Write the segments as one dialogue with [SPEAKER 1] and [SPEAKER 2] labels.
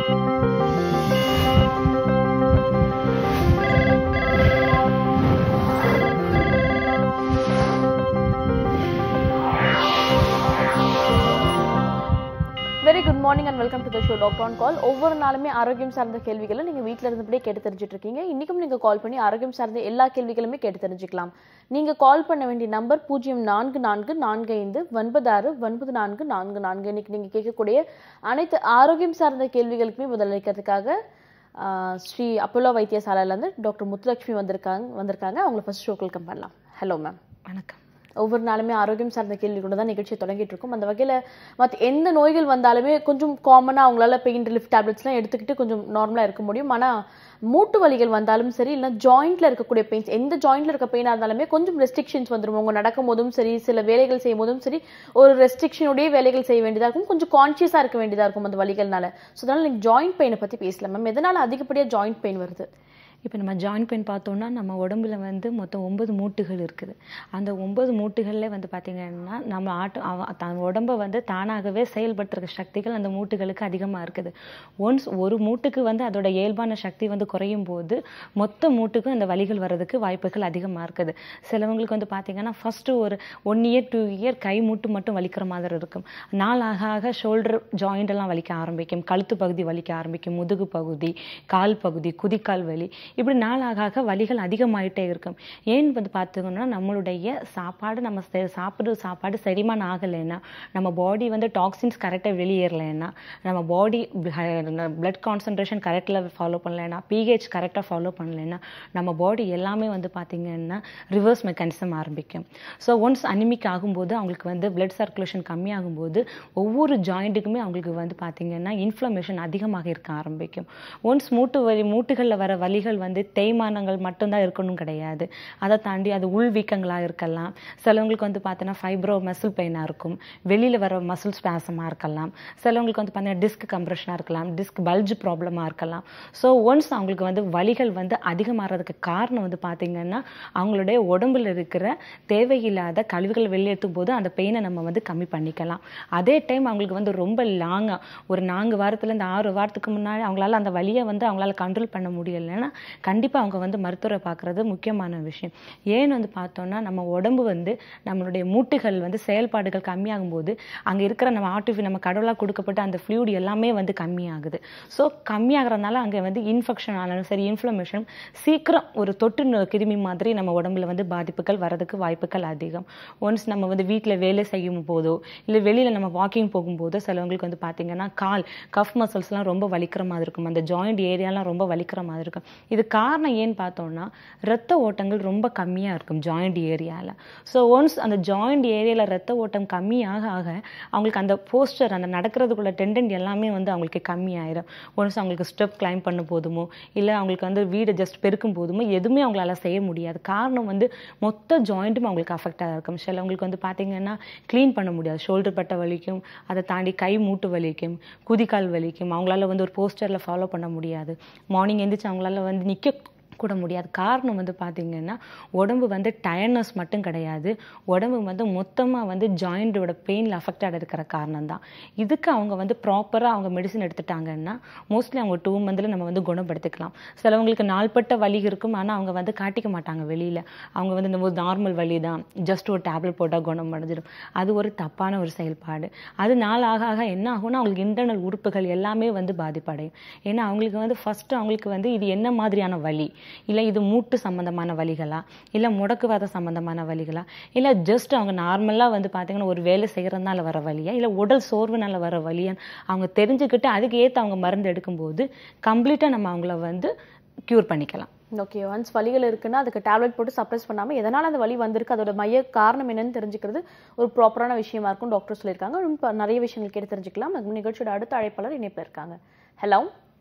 [SPEAKER 1] Very good morning and welcome to the show doctor on call ஒவ்வொரு நாளுமே ஆரோக்கியம் சார்ந்த கேள்விகளை நீங்கள் வீட்டில் இருந்தபடியே கேட்டு தெரிஞ்சுட்டு இருக்கீங்க இன்றைக்கும் நீங்கள் கால் பண்ணி ஆரோக்கியம் சார்ந்த எல்லா கேள்விகளுமே கேட்டு தெரிஞ்சுக்கலாம் நீங்கள் கால் பண்ண வேண்டிய நம்பர் பூஜ்ஜியம் நான்கு நான்கு நான்கு ஐந்து ஒன்பது ஆறு ஒன்பது நான்கு நான்கு நான்கு இன்னைக்கு நீங்கள் கேட்கக்கூடிய அனைத்து ஆரோக்கியம் சார்ந்த கேள்விகளுக்குமே பதிலளிக்கிறதுக்காக ஆஹ், ஸ்ரீ அப்போலோ வைத்தியசாலையிலேருந்து டாக்டர் முத்துலட்சுமி வந்திருக்காங்க வந்திருக்காங்க அவங்கள ஃபர்ஸ்ட் ஷோக்கு வெல்கம் பண்ணலாம் ஹலோ மேம்
[SPEAKER 2] வணக்கம்
[SPEAKER 1] ஒவ்வொரு நாளுமே ஆரோக்கியம் சார்ந்த கேள்வி கொண்டு தான் நிகழ்ச்சி தொடங்கிட்டு இருக்கும் அந்த வகையில் மற்ற எந்த நோய்கள் வந்தாலுமே கொஞ்சம் காமனாக அவங்களால பெயின் ரிலீஃப் டேப்லெட்ஸ்லாம் எடுத்துக்கிட்டு கொஞ்சம் நார்மலாக இருக்க முடியும் ஆனால் மூட்டு வலிகள் வந்தாலும் சரி இல்லை ஜாயிண்ட்ல இருக்கக்கூடிய பெயின்ஸ் எந்த ஜாயிண்ட்ல இருக்க பெயினாக இருந்தாலுமே கொஞ்சம் ரெஸ்ட்ரிக்ஷன்ஸ் வந்துடும் அவங்க நடக்கும் போதும் சரி சில வேலைகள் செய்யும் போதும் சரி ஒரு ரெஸ்ட்ரிக்ஷனுடைய வேலைகள் செய்ய வேண்டியதாக இருக்கும் கொஞ்சம் கான்ஷியஸாக இருக்க வேண்டியதாக இருக்கும் அந்த வலிகள்னால ஸோ அதனால நீங்கள் ஜாயிண்ட் பெயினை பற்றி பேசலாம் மேம் எதனால அதிகப்படியாக ஜாயிண்ட் பெயின் வருது
[SPEAKER 2] இப்போ நம்ம ஜாயிண்ட் பெயின் பார்த்தோம்னா நம்ம உடம்புல வந்து மொத்தம் ஒன்பது மூட்டுகள் இருக்குது அந்த ஒன்பது மூட்டுகளில் வந்து பார்த்திங்கன்னா நம்ம ஆட்டு அவ- தன் உடம்பை வந்து தானாகவே செயல்படுத்துகிற சக்திகள் அந்த மூட்டுகளுக்கு அதிகமாக இருக்குது ஒன்ஸ் ஒரு மூட்டுக்கு வந்து அதோட இயல்பான சக்தி வந்து குறையும் போது மொத்த மூட்டுக்கும் அந்த வலிகள் வர்றதுக்கு வாய்ப்புகள் அதிகமாக இருக்குது சிலவங்களுக்கு வந்து பார்த்திங்கன்னா ஃபஸ்ட்டு ஒரு ஒன் இயர் டூ இயர் கை மூட்டு மட்டும் வலிக்கிற மாதிரி இருக்கும் நாள் ஆக ஆக ஷோல்டர் ஜாயிண்ட் எல்லாம் வலிக்க ஆரம்பிக்கும் கழுத்து பகுதி வலிக்க ஆரம்பிக்கும் முதுகு பகுதி கால் பகுதி குதிக்கால் வலி இப்படி நாள் ஆக ஆக வலிகள் அதிகமாயிட்டே இருக்கும் ஏன் வந்து பார்த்துக்கணும்னா நம்மளுடைய சாப்பாடு நம்ம செ- சாப்பிடுற சாப்பாடு செரிமானம் ஆகலைன்னா நம்ம பாடி வந்து டாக்ஸின்ஸ் கரெக்டாக வெளியேறலைன்னா நம்ம பாடி பிளட் கான்சன்ட்ரேஷன் கரெக்டில் ஃபாலோ பண்ணலைன்னா பிஹெச் கரெக்டாக ஃபாலோ பண்ணலைன்னா நம்ம பாடி எல்லாமே வந்து பார்த்திங்கன்னா ரிவர்ஸ் மெக்கானிசம் ஆரம்பிக்கும் ஸோ ஒன்ஸ் அனிமிக் ஆகும்போது அவங்களுக்கு வந்து பிளட் சர்க்குலேஷன் கம்மியாகும்போது ஒவ்வொரு ஜாயிண்ட்டுக்குமே அவங்களுக்கு வந்து பார்த்திங்கன்னா இன்ஃப்ளமேஷன் அதிகமாக இருக்க ஆரம்பிக்கும் ஒன்ஸ் மூட்டு வலி மூட்டுகளில் வர வலிகள் வந்து தேய்மானங்கள் மட்டும்தான் இருக்கணும் கிடையாது அதை தாண்டி அது உள் வீக்கங்களாக இருக்கலாம் சிலவங்களுக்கு வந்து பார்த்தோன்னா ஃபைப்ரோ மசில் பெயினாக இருக்கும் வெளியில் வர மசில் ஸ்பேசமாக இருக்கலாம் சிலவங்களுக்கு வந்து பார்த்தீங்கன்னா டிஸ்க் கம்ப்ரெஷனாக இருக்கலாம் டிஸ்க் பல்ஜ் ப்ராப்ளமாக இருக்கலாம் ஸோ ஒன்ஸ் அவங்களுக்கு வந்து வலிகள் வந்து அதிகமாகிறதுக்கு காரணம் வந்து பார்த்திங்கன்னா அவங்களுடைய உடம்புல இருக்கிற தேவையில்லாத கழிவுகள் வெளியேற்றும் போது அந்த பெயினை நம்ம வந்து கம்மி பண்ணிக்கலாம் அதே டைம் அவங்களுக்கு வந்து ரொம்ப லாங்காக ஒரு நான்கு வாரத்துலேருந்து ஆறு வாரத்துக்கு முன்னாடி அவங்களால அந்த வலியை வந்து அவங்களால கண்ட்ரோல் பண்ண முடியலைன்னா கண்டிப்பாக அவங்க வந்து மருத்துவரை பார்க்குறது முக்கியமான விஷயம் ஏன்னு வந்து பார்த்தோம்னா நம்ம உடம்பு வந்து நம்மளுடைய மூட்டுகள் வந்து செயல்பாடுகள் கம்மியாகும் போது அங்கே இருக்கிற நம்ம ஆர்டிஃபி நம்ம கடவுளாக கொடுக்கப்பட்ட அந்த ஃப்ளூட் எல்லாமே வந்து கம்மியாகுது ஸோ கம்மியாகிறதுனால அங்கே வந்து இன்ஃபெக்ஷன் ஆனாலும் சரி இன்ஃப்ளமேஷன் சீக்கிரம் ஒரு தொற்று நோய் கிருமி மாதிரி நம்ம உடம்புல வந்து பாதிப்புகள் வரதுக்கு வாய்ப்புகள் அதிகம் ஒன்ஸ் நம்ம வந்து வீட்டில் வேலை செய்யும் போதோ இல்லை வெளியில் நம்ம வாக்கிங் போகும்போதோ சிலவங்களுக்கு வந்து பார்த்தீங்கன்னா கால் கஃப் மசில்ஸ்லாம் ரொம்ப வலிக்கிற மாதிரி இருக்கும் அந்த ஜாயிண்ட் ஏரியாலாம் ரொம்ப வலிக்கிற மாதிரி இருக்கும் இது காரணம் ஏன்னு பார்த்தோம்னா ரத்த ஓட்டங்கள் ரொம்ப கம்மியாக இருக்கும் ஜாயிண்ட் ஏரியாவில் ஸோ ஒன்ஸ் அந்த ஜாயிண்ட் ஏரியாவில் ரத்த ஓட்டம் கம்மியாக ஆக அவங்களுக்கு அந்த போஸ்டர் அந்த நடக்கிறதுக்குள்ள டெண்டன்ட் எல்லாமே வந்து அவங்களுக்கு கம்மியாயிரும் ஒன்ஸ் அவங்களுக்கு ஸ்டெப் கிளைம் பண்ண போதுமோ இல்லை அவங்களுக்கு வந்து வீடு ஜஸ்ட் பெருக்கும் போதுமோ எதுவுமே அவங்களால செய்ய முடியாது காரணம் வந்து மொத்த ஜாயிண்ட்டும் அவங்களுக்கு அஃபெக்டாக இருக்கும் சிலவங்களுக்கு வந்து பார்த்தீங்கன்னா க்ளீன் பண்ண முடியாது ஷோல்டர் பட்டை வலிக்கும் அதை தாண்டி கை மூட்டு வலிக்கும் குதிக்கால் வலிக்கும் அவங்களால வந்து ஒரு போஸ்டரில் ஃபாலோ பண்ண முடியாது மார்னிங் எந்திரிச்சு அவங்களால வந்து நிற்க கூட முடியாது காரணம் வந்து பார்த்தீங்கன்னா உடம்பு வந்து டயர்னஸ் மட்டும் கிடையாது உடம்பு வந்து மொத்தமாக வந்து ஜாயிண்டோட பெயினில் அஃபெக்டட் இருக்கிற காரணம் தான் இதுக்கு அவங்க வந்து ப்ராப்பராக அவங்க மெடிசன் எடுத்துட்டாங்கன்னா மோஸ்ட்லி அவங்க டூ மந்தில் நம்ம வந்து குணப்படுத்திக்கலாம் சிலவங்களுக்கு நாள்பட்ட வலி இருக்கும் ஆனால் அவங்க வந்து காட்டிக்க மாட்டாங்க வெளியில் அவங்க வந்து இந்த நார்மல் வலி தான் ஜஸ்ட் ஒரு டேப்லெட் போட்டால் குணம் அடைஞ்சிடும் அது ஒரு தப்பான ஒரு செயல்பாடு அது நாள் ஆக ஆக என்ன ஆகும்னா அவங்களுக்கு இன்டர்னல் உறுப்புகள் எல்லாமே வந்து பாதிப்படையும் ஏன்னா அவங்களுக்கு வந்து ஃபஸ்ட்டு அவங்களுக்கு வந்து இது என்ன மாதிரியான வலி இல்லை இது மூட்டு சம்பந்தமான வலிகளா இல்லை முடக்குவாத சம்பந்தமான வலிகளா இல்லை ஜஸ்ட் அவங்க நார்மலாக வந்து பார்த்தீங்கன்னா ஒரு வேலை செய்கிறதுனால வர வலியா இல்லை உடல் சோர்வுனால வர வலியான்னு அவங்க தெரிஞ்சுக்கிட்டு அதுக்கு ஏற்ற அவங்க மருந்து எடுக்கும்போது கம்ப்ளீட்டாக நம்ம அவங்கள வந்து க்யூர் பண்ணிக்கலாம்
[SPEAKER 1] ஓகே ஒன்ஸ் வலிகள் இருக்குன்னா அதுக்கு டேப்லெட் போட்டு சப்ரஸ் பண்ணாமல் எதனால் அந்த வலி வந்திருக்கு அதோட மைய காரணம் என்னன்னு தெரிஞ்சுக்கிறது ஒரு ப்ராப்பரான விஷயமா இருக்கும் டாக்டர் சொல்லியிருக்காங்க இன்னும் இப்ப நிறைய விஷயங்கள் கேட்டு தெரிஞ்சுக்கலாம் நம்ம நிகழ்ச்சியோட அடுத்த அழைப்பாளர் இணைப்பில் இருக்காங்க ஹலோ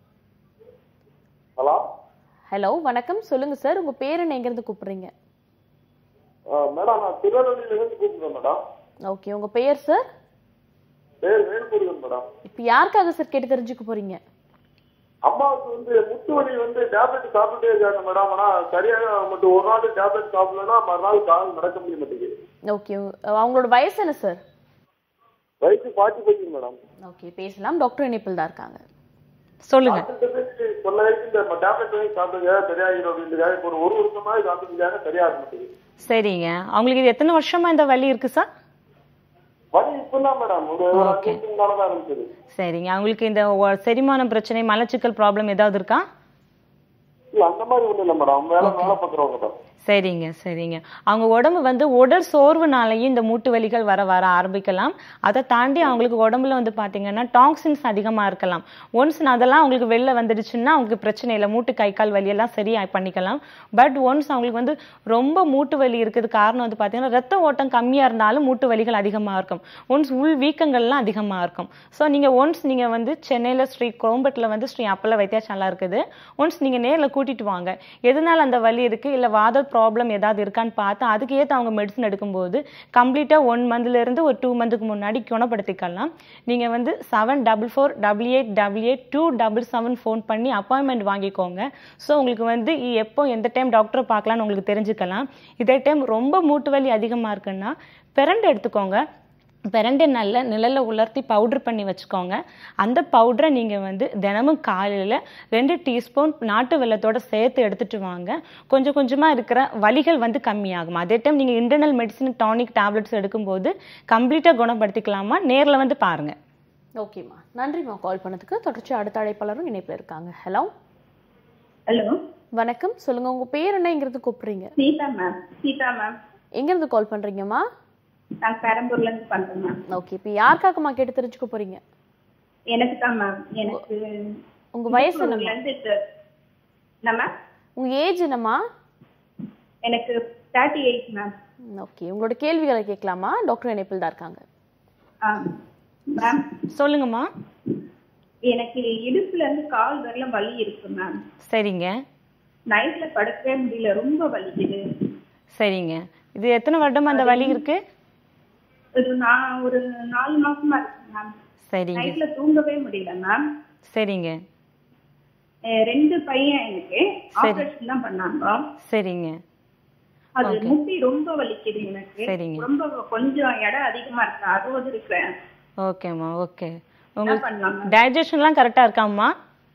[SPEAKER 3] ஹலோ
[SPEAKER 1] ஹலோ வணக்கம் சொல்லுங்க சார் உங்க பேர் என்ன எங்கேருந்து கூப்பிடுறீங்க
[SPEAKER 3] மேடம் நான் திருநெல்வேலியிலிருந்து கூப்பிடுறேன் மேடம்
[SPEAKER 1] ஓகே உங்க பெயர் சார்
[SPEAKER 3] பேர் வேல்முருகன் மேடம்
[SPEAKER 1] இப்போ யாருக்காக சார் கேட்டு தெரிஞ்சுக்க போறீங்க
[SPEAKER 3] அம்மாவுக்கு வந்து முட்டு வலி வந்து டேப்லெட் சாப்பிட்டுட்டே இருக்காங்க மேடம் ஆனா சரியாக மட்டும் ஒரு நாள் டேப்லெட் சாப்பிடலன்னா மறுநாள் கால் நடக்க முடிய மாட்டேங்குது
[SPEAKER 1] ஓகே அவங்களோட வயசு என்ன சார்
[SPEAKER 3] வயசு ஃபார்ட்டி ஃபைவ் மேடம்
[SPEAKER 1] ஓகே பேசலாம் டாக்டர் இணைப்பில் தான் இருக்காங்க
[SPEAKER 2] சொல்லுங்க
[SPEAKER 3] டாக்டர் போய் சொன்ன வரைக்கும் இந்த டேப்லெட் வாங்கி சாப்பிடுங்க சரியாயிரும் அப்படின்றதுக்காக இப்போ ஒரு ஒரு வருஷமா சாப்பிட்டுருக்காங்க சரியாக மாட்டேங்குது
[SPEAKER 2] சரிங்க அவங்களுக்கு இது எத்தனை வருஷமா இந்த வலி இருக்கு சார்
[SPEAKER 3] வலி இப்பதான் மேடம் ஒரு ஒரு அஞ்சு
[SPEAKER 2] Okay.
[SPEAKER 3] வருஷம் தான் இருந்தது
[SPEAKER 2] சரிங்க அவங்களுக்கு இந்த ஒ- செரிமான பிரச்சனை மலச்சிக்கல் ப்ராப்ளம் ஏதாவது இருக்கா
[SPEAKER 3] இல்ல அந்த மாதிரி ஒண்ணும் இல்ல மேடம் வேலை வேலை பாக்குறவங்க தான்
[SPEAKER 2] சரிங்க சரிங்க அவங்க உடம்பு வந்து உடல் சோர்வுனாலேயும் இந்த மூட்டு வலிகள் வர வர ஆரம்பிக்கலாம் அதை தாண்டி அவங்களுக்கு உடம்புல வந்து பார்த்தீங்கன்னா டாக்ஸின்ஸ் அதிகமாக இருக்கலாம் ஒன்ஸ் அதெல்லாம் அவங்களுக்கு வெளில வந்துடுச்சுன்னா அவங்களுக்கு பிரச்சனை இல்லை மூட்டு கை கால் வலியெல்லாம் சரியா பண்ணிக்கலாம் பட் ஒன்ஸ் அவங்களுக்கு வந்து ரொம்ப மூட்டு வலி இருக்குது காரணம் வந்து பார்த்தீங்கன்னா ரத்த ஓட்டம் கம்மியாக இருந்தாலும் மூட்டு வலிகள் அதிகமாக இருக்கும் ஒன்ஸ் உள் வீக்கங்கள்லாம் அதிகமாக இருக்கும் ஸோ நீங்கள் ஒன்ஸ் நீங்கள் வந்து சென்னையில் ஸ்ரீ கோம்பட்டில் வந்து ஸ்ரீ அப்பல வைத்தியசாலா இருக்குது ஒன்ஸ் நீங்கள் நேரில் கூட்டிட்டு வாங்க எதனால அந்த வலி இருக்குது இல்லை வாத ப்ராப்ளம் ஏதாவது இருக்கான்னு பார்த்து அதுக்கு ஏற்ற அவங்க மெடிசன் எடுக்கும்போது கம்ப்ளீட்டாக ஒன் மந்த்லேருந்து ஒரு டூ மந்த்துக்கு முன்னாடி குணப்படுத்திக்கலாம் நீங்கள் வந்து seven double four double eight double eight two double seven phone பண்ணி அப்பாயின்மெண்ட் வாங்கிக்கோங்க ஸோ உங்களுக்கு வந்து இ- எப்போ எந்த டைம் டாக்டரை பார்க்கலான்னு உங்களுக்கு தெரிஞ்சுக்கலாம் இதே டைம் ரொம்ப மூட்டு வலி அதிகமாக இருக்குன்னா பிரண்டு எடுத்துக்கோங்க பிரண்டை நல்ல நிழல்ல உலர்த்தி பவுடர் பண்ணி வச்சுக்கோங்க அந்த பவுடரை நீங்கள் வந்து தினமும் காலையில் ரெண்டு டீஸ்பூன் நாட்டு வெல்லத்தோட சேர்த்து எடுத்துட்டு வாங்க கொஞ்சம் கொஞ்சமாக இருக்கிற வலிகள் வந்து கம்மியாகும் அதே டைம் நீங்கள் இன்டர்னல் மெடிசின் டானிக் டேப்லெட்ஸ் எடுக்கும்போது கம்ப்ளீட்டாக குணப்படுத்திக்கலாமா நேரில் வந்து பாருங்கள்
[SPEAKER 1] ஓகேம்மா நன்றிம்மா கால் பண்ணதுக்கு தொடர்ச்சி அடுத்த அழைப்பாளரும் இணைப்பில் இருக்காங்க ஹலோ
[SPEAKER 4] ஹலோ
[SPEAKER 1] வணக்கம் சொல்லுங்க உங்க பேர் என்ன எங்கிருந்து கூப்பிடுறீங்க
[SPEAKER 4] சீதா மேம் சீதா மேம்
[SPEAKER 1] எங்கிருந்து கால் பண்றீங்கம்மா
[SPEAKER 4] நான் பெரம்பூர்ல இருந்து பண்றேன் மேம்
[SPEAKER 1] ஓகே இப்போ யாருக்காகம்மா கேட்டு தெரிஞ்சுக்க போறீங்க
[SPEAKER 4] எனக்கு தான் மேம் எனக்கு
[SPEAKER 1] உங்க வயசு
[SPEAKER 4] திருப்பூர்ல
[SPEAKER 1] என்னம்மா
[SPEAKER 4] இருந்து இது- என்ன மேம்
[SPEAKER 1] உங்க ஏஜ் என்னம்மா
[SPEAKER 4] எனக்கு தேர்ட்டி எயிட் மேம்
[SPEAKER 1] ஓகே உங்களோட கேள்விகளை கேட்கலாமா டாக்டர் இணைப்பில் தான் இருக்காங்க
[SPEAKER 4] ஆ மேம்
[SPEAKER 2] சொல்லுங்கம்மா
[SPEAKER 4] எனக்கு இடுப்புல இருந்து கால் வரலாம் வலி இருக்கு மேம்
[SPEAKER 2] சரிங்க
[SPEAKER 4] நைட்ல படுக்கவே முடியல ரொம்ப வலிக்குது
[SPEAKER 2] சரிங்க இது எத்தனை வருடம் அந்த வலி இருக்கு
[SPEAKER 4] இது நான் ஒரு நாலு மாசமா இருக்கு மேம்
[SPEAKER 2] சரிங்க
[SPEAKER 4] நைட்ல தூங்கவே முடியல மேம்
[SPEAKER 2] சரிங்க
[SPEAKER 4] ரெண்டு பையன் எனக்கு ஆபரேஷன் தான் பண்ணாங்க
[SPEAKER 2] சரிங்க
[SPEAKER 4] அது முட்டி ரொம்ப வலிக்குது எனக்கு
[SPEAKER 2] சரிங்க.
[SPEAKER 4] ரொம்ப கொஞ்சம் எடை அதிகமா இருக்கு அறுபது இருக்கேன்
[SPEAKER 2] ஓகேம்மா ஓகே
[SPEAKER 4] என்ன
[SPEAKER 2] உங்களுக்கு
[SPEAKER 4] பண்ணலாம் மேம்
[SPEAKER 2] டைஜஷன்லாம் கரெக்டாக இருக்காம்மா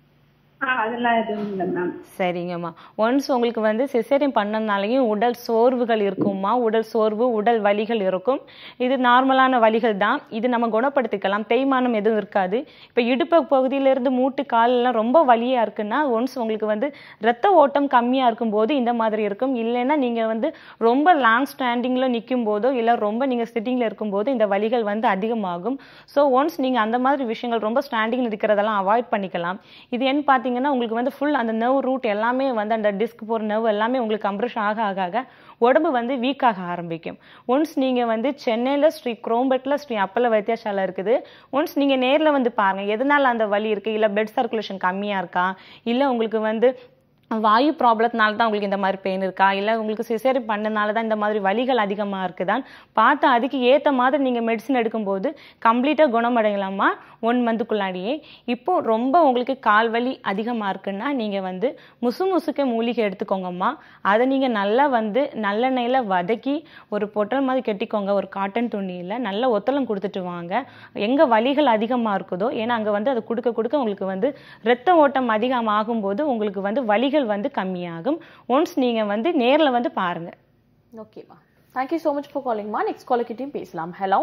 [SPEAKER 4] ஆ, அதெல்லாம் எதுவும் இல்லை மேம்
[SPEAKER 2] சரிங்கம்மா ஒன்ஸ் உங்களுக்கு வந்து சிசேரியன் பண்ணனாலையும் உடல் சோர்வுகள் இருக்கும்மா உடல் சோர்வு உடல் வலிகள் இருக்கும் இது நார்மலான வலிகள் தான் இது நம்ம குணப்படுத்திக்கலாம் தேய்மானம் எதுவும் இருக்காது இப்போ இடுப்பு பகுதியிலேருந்து மூட்டு காலெல்லாம் ரொம்ப வலியாக இருக்குன்னா ஒன்ஸ் உங்களுக்கு வந்து ரத்த ஓட்டம் கம்மியாக இருக்கும்போது இந்த மாதிரி இருக்கும் இல்லைன்னா நீங்கள் வந்து ரொம்ப லாங் ஸ்டாண்டிங்கில் நிற்கும் போதோ இல்லை ரொம்ப நீங்கள் சிட்டிங்கில் இருக்கும்போது இந்த வலிகள் வந்து அதிகமாகும் ஸோ ஒன்ஸ் நீங்கள் அந்த மாதிரி விஷயங்கள் ரொம்ப ஸ்டாண்டிங்கில் இருக்கிறதெல்லாம் அவாய்ட் பண்ணிக்கலாம் இது என்ன பார்த்தீங்கன்னா உங்களுக்கு வந்து ஃபுல் அந்த நர்வ் ரூட் எல்லாமே வந்து அந்த டிஸ்க் போகிற நர்வ் எல்லாமே உங்களுக்கு கம்ப்ரெஷ் ஆக ஆக ஆக உடம்பு வந்து வீக் ஆக ஆரம்பிக்கும் ஒன்ஸ் நீங்கள் வந்து சென்னையில் ஸ்ரீ குரோம்பெட்டில் ஸ்ரீ அப்பல வைத்தியசாலை இருக்குது ஒன்ஸ் நீங்கள் நேரில் வந்து பாருங்கள் எதனால அந்த வலி இருக்குது இல்லை பிளட் சர்க்குலேஷன் கம்மியாக இருக்கா இல்லை உங்களுக்கு வந்து வாயு ப்ராப்ளத்தினால தான் உங்களுக்கு இந்த மாதிரி பெயின் இருக்கா இல்லை உங்களுக்கு சிசேரி பண்ணனால தான் இந்த மாதிரி வலிகள் அதிகமாக இருக்குதான் பார்த்து அதுக்கு ஏற்ற மாதிரி நீங்கள் மெடிசன் எடுக்கும்போது கம்ப்ளீட்டாக குணமடையலாமா ஒன் மந்த்துக்குள்ளாடியே இப்போ ரொம்ப உங்களுக்கு கால் வலி அதிகமாக இருக்குன்னா நீங்கள் வந்து முசு முசுக்க மூலிகை எடுத்துக்கோங்கம்மா அதை நீங்கள் நல்லா வந்து நல்லெண்ணெயில் வதக்கி ஒரு பொட்டல் மாதிரி கெட்டிக்கோங்க ஒரு காட்டன் துணியில் நல்ல ஒத்தலம் கொடுத்துட்டு வாங்க எங்கே வலிகள் அதிகமாக இருக்குதோ ஏன்னா அங்கே வந்து அதை கொடுக்க கொடுக்க உங்களுக்கு வந்து ரத்த ஓட்டம் அதிகமாகும் போது உங்களுக்கு வந்து வலிகள் வந்து கம்மியாகும் ஒன்ஸ் நீங்கள் வந்து நேரில் வந்து பாருங்கள்
[SPEAKER 1] ஓகேம்மா தேங்க்யூ ஸோ மச் ஃபார் காலிங்மா நெக்ஸ்ட் காலர்கிட்டையும் பேசலாம் ஹலோ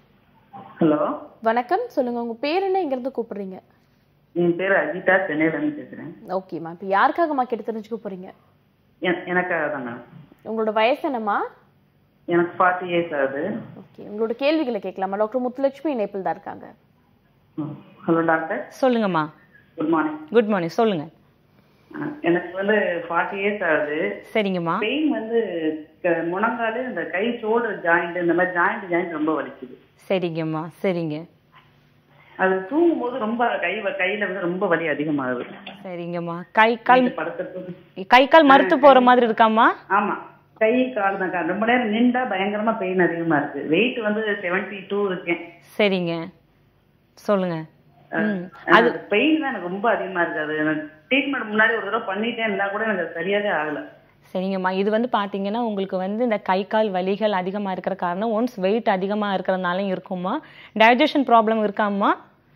[SPEAKER 5] ஹலோ
[SPEAKER 1] வணக்கம் சொல்லுங்க உங்க பேர் என்ன எங்கிருந்து கூப்பிடுறீங்க
[SPEAKER 5] என் பேர் அஜிதா சென்னையில இருந்து பேசுறேன்
[SPEAKER 1] ஓகேம்மா இப்போ யாருக்காகம்மா கேட்டு தெரிஞ்சுக்க போறீங்க
[SPEAKER 5] எ- எனக்காக தான் மேம்
[SPEAKER 1] உங்களோட வயசு என்னம்மா
[SPEAKER 5] எனக்கு ஃபார்ட்டி இயர்ஸ் ஆகுது
[SPEAKER 1] ஓகே உங்களோட கேள்விகளை கேட்கலாமா டாக்டர் முத்துலட்சுமி இணைப்பில் தான் இருக்காங்க
[SPEAKER 5] ஹலோ டாக்டர்
[SPEAKER 2] சொல்லுங்கம்மா
[SPEAKER 5] குட் மார்னிங்
[SPEAKER 2] குட் மார்னிங் சொல்லுங்கள்
[SPEAKER 5] எனக்கு வந்து ஃபார்ட்டி இயர்ஸ் ஆகுது
[SPEAKER 2] சரிங்கம்மா
[SPEAKER 5] பெயின் வந்து க- முழங்காலு இந்த கை ஷோல்டர் ஜாயிண்ட் இந்த மாதிரி ஜாயிண்ட் ஜாயிண்ட் ரொம்ப வலிக்குது
[SPEAKER 2] சரிங்கம்மா சரிங்க
[SPEAKER 5] அது தூங்கும் போது ரொம்ப கை வ- கையில வந்து ரொம்ப வலி அதிகமாகுது
[SPEAKER 2] சரிங்கம்மா கை கால்
[SPEAKER 5] படுத்துறது
[SPEAKER 2] கை கால் மறுத்து போகிற மாதிரி இருக்காம்மா
[SPEAKER 5] ஆமா கை கால் தான் கா- ரொம்ப நேரம் நின்றா பயங்கரமா பெயின் அதிகமா இருக்கு வெயிட் வந்து செவன்டி டூ இருக்கேன்
[SPEAKER 2] சரிங்க சொல்லுங்க ம்
[SPEAKER 5] அது பெயின் தான் எனக்கு ரொம்ப அதிகமா இருக்கு அது எனக்கு ட்ரீட்மெண்ட் முன்னாடி ஒரு தடவை பண்ணிட்டேன் இருந்தா கூட எனக்கு அது சரியாவே ஆகல
[SPEAKER 2] சரிங்கம்மா இது வந்து பார்த்தீங்கன்னா உங்களுக்கு வந்து இந்த கை கால் வலிகள் அதிகமாக இருக்கிற காரணம் ஒன்ஸ் வெயிட் அதிகமாக இருக்கிறதுனால இருக்குமா டைஜஷன் ப்ராப்ளம் இருக்காம்மா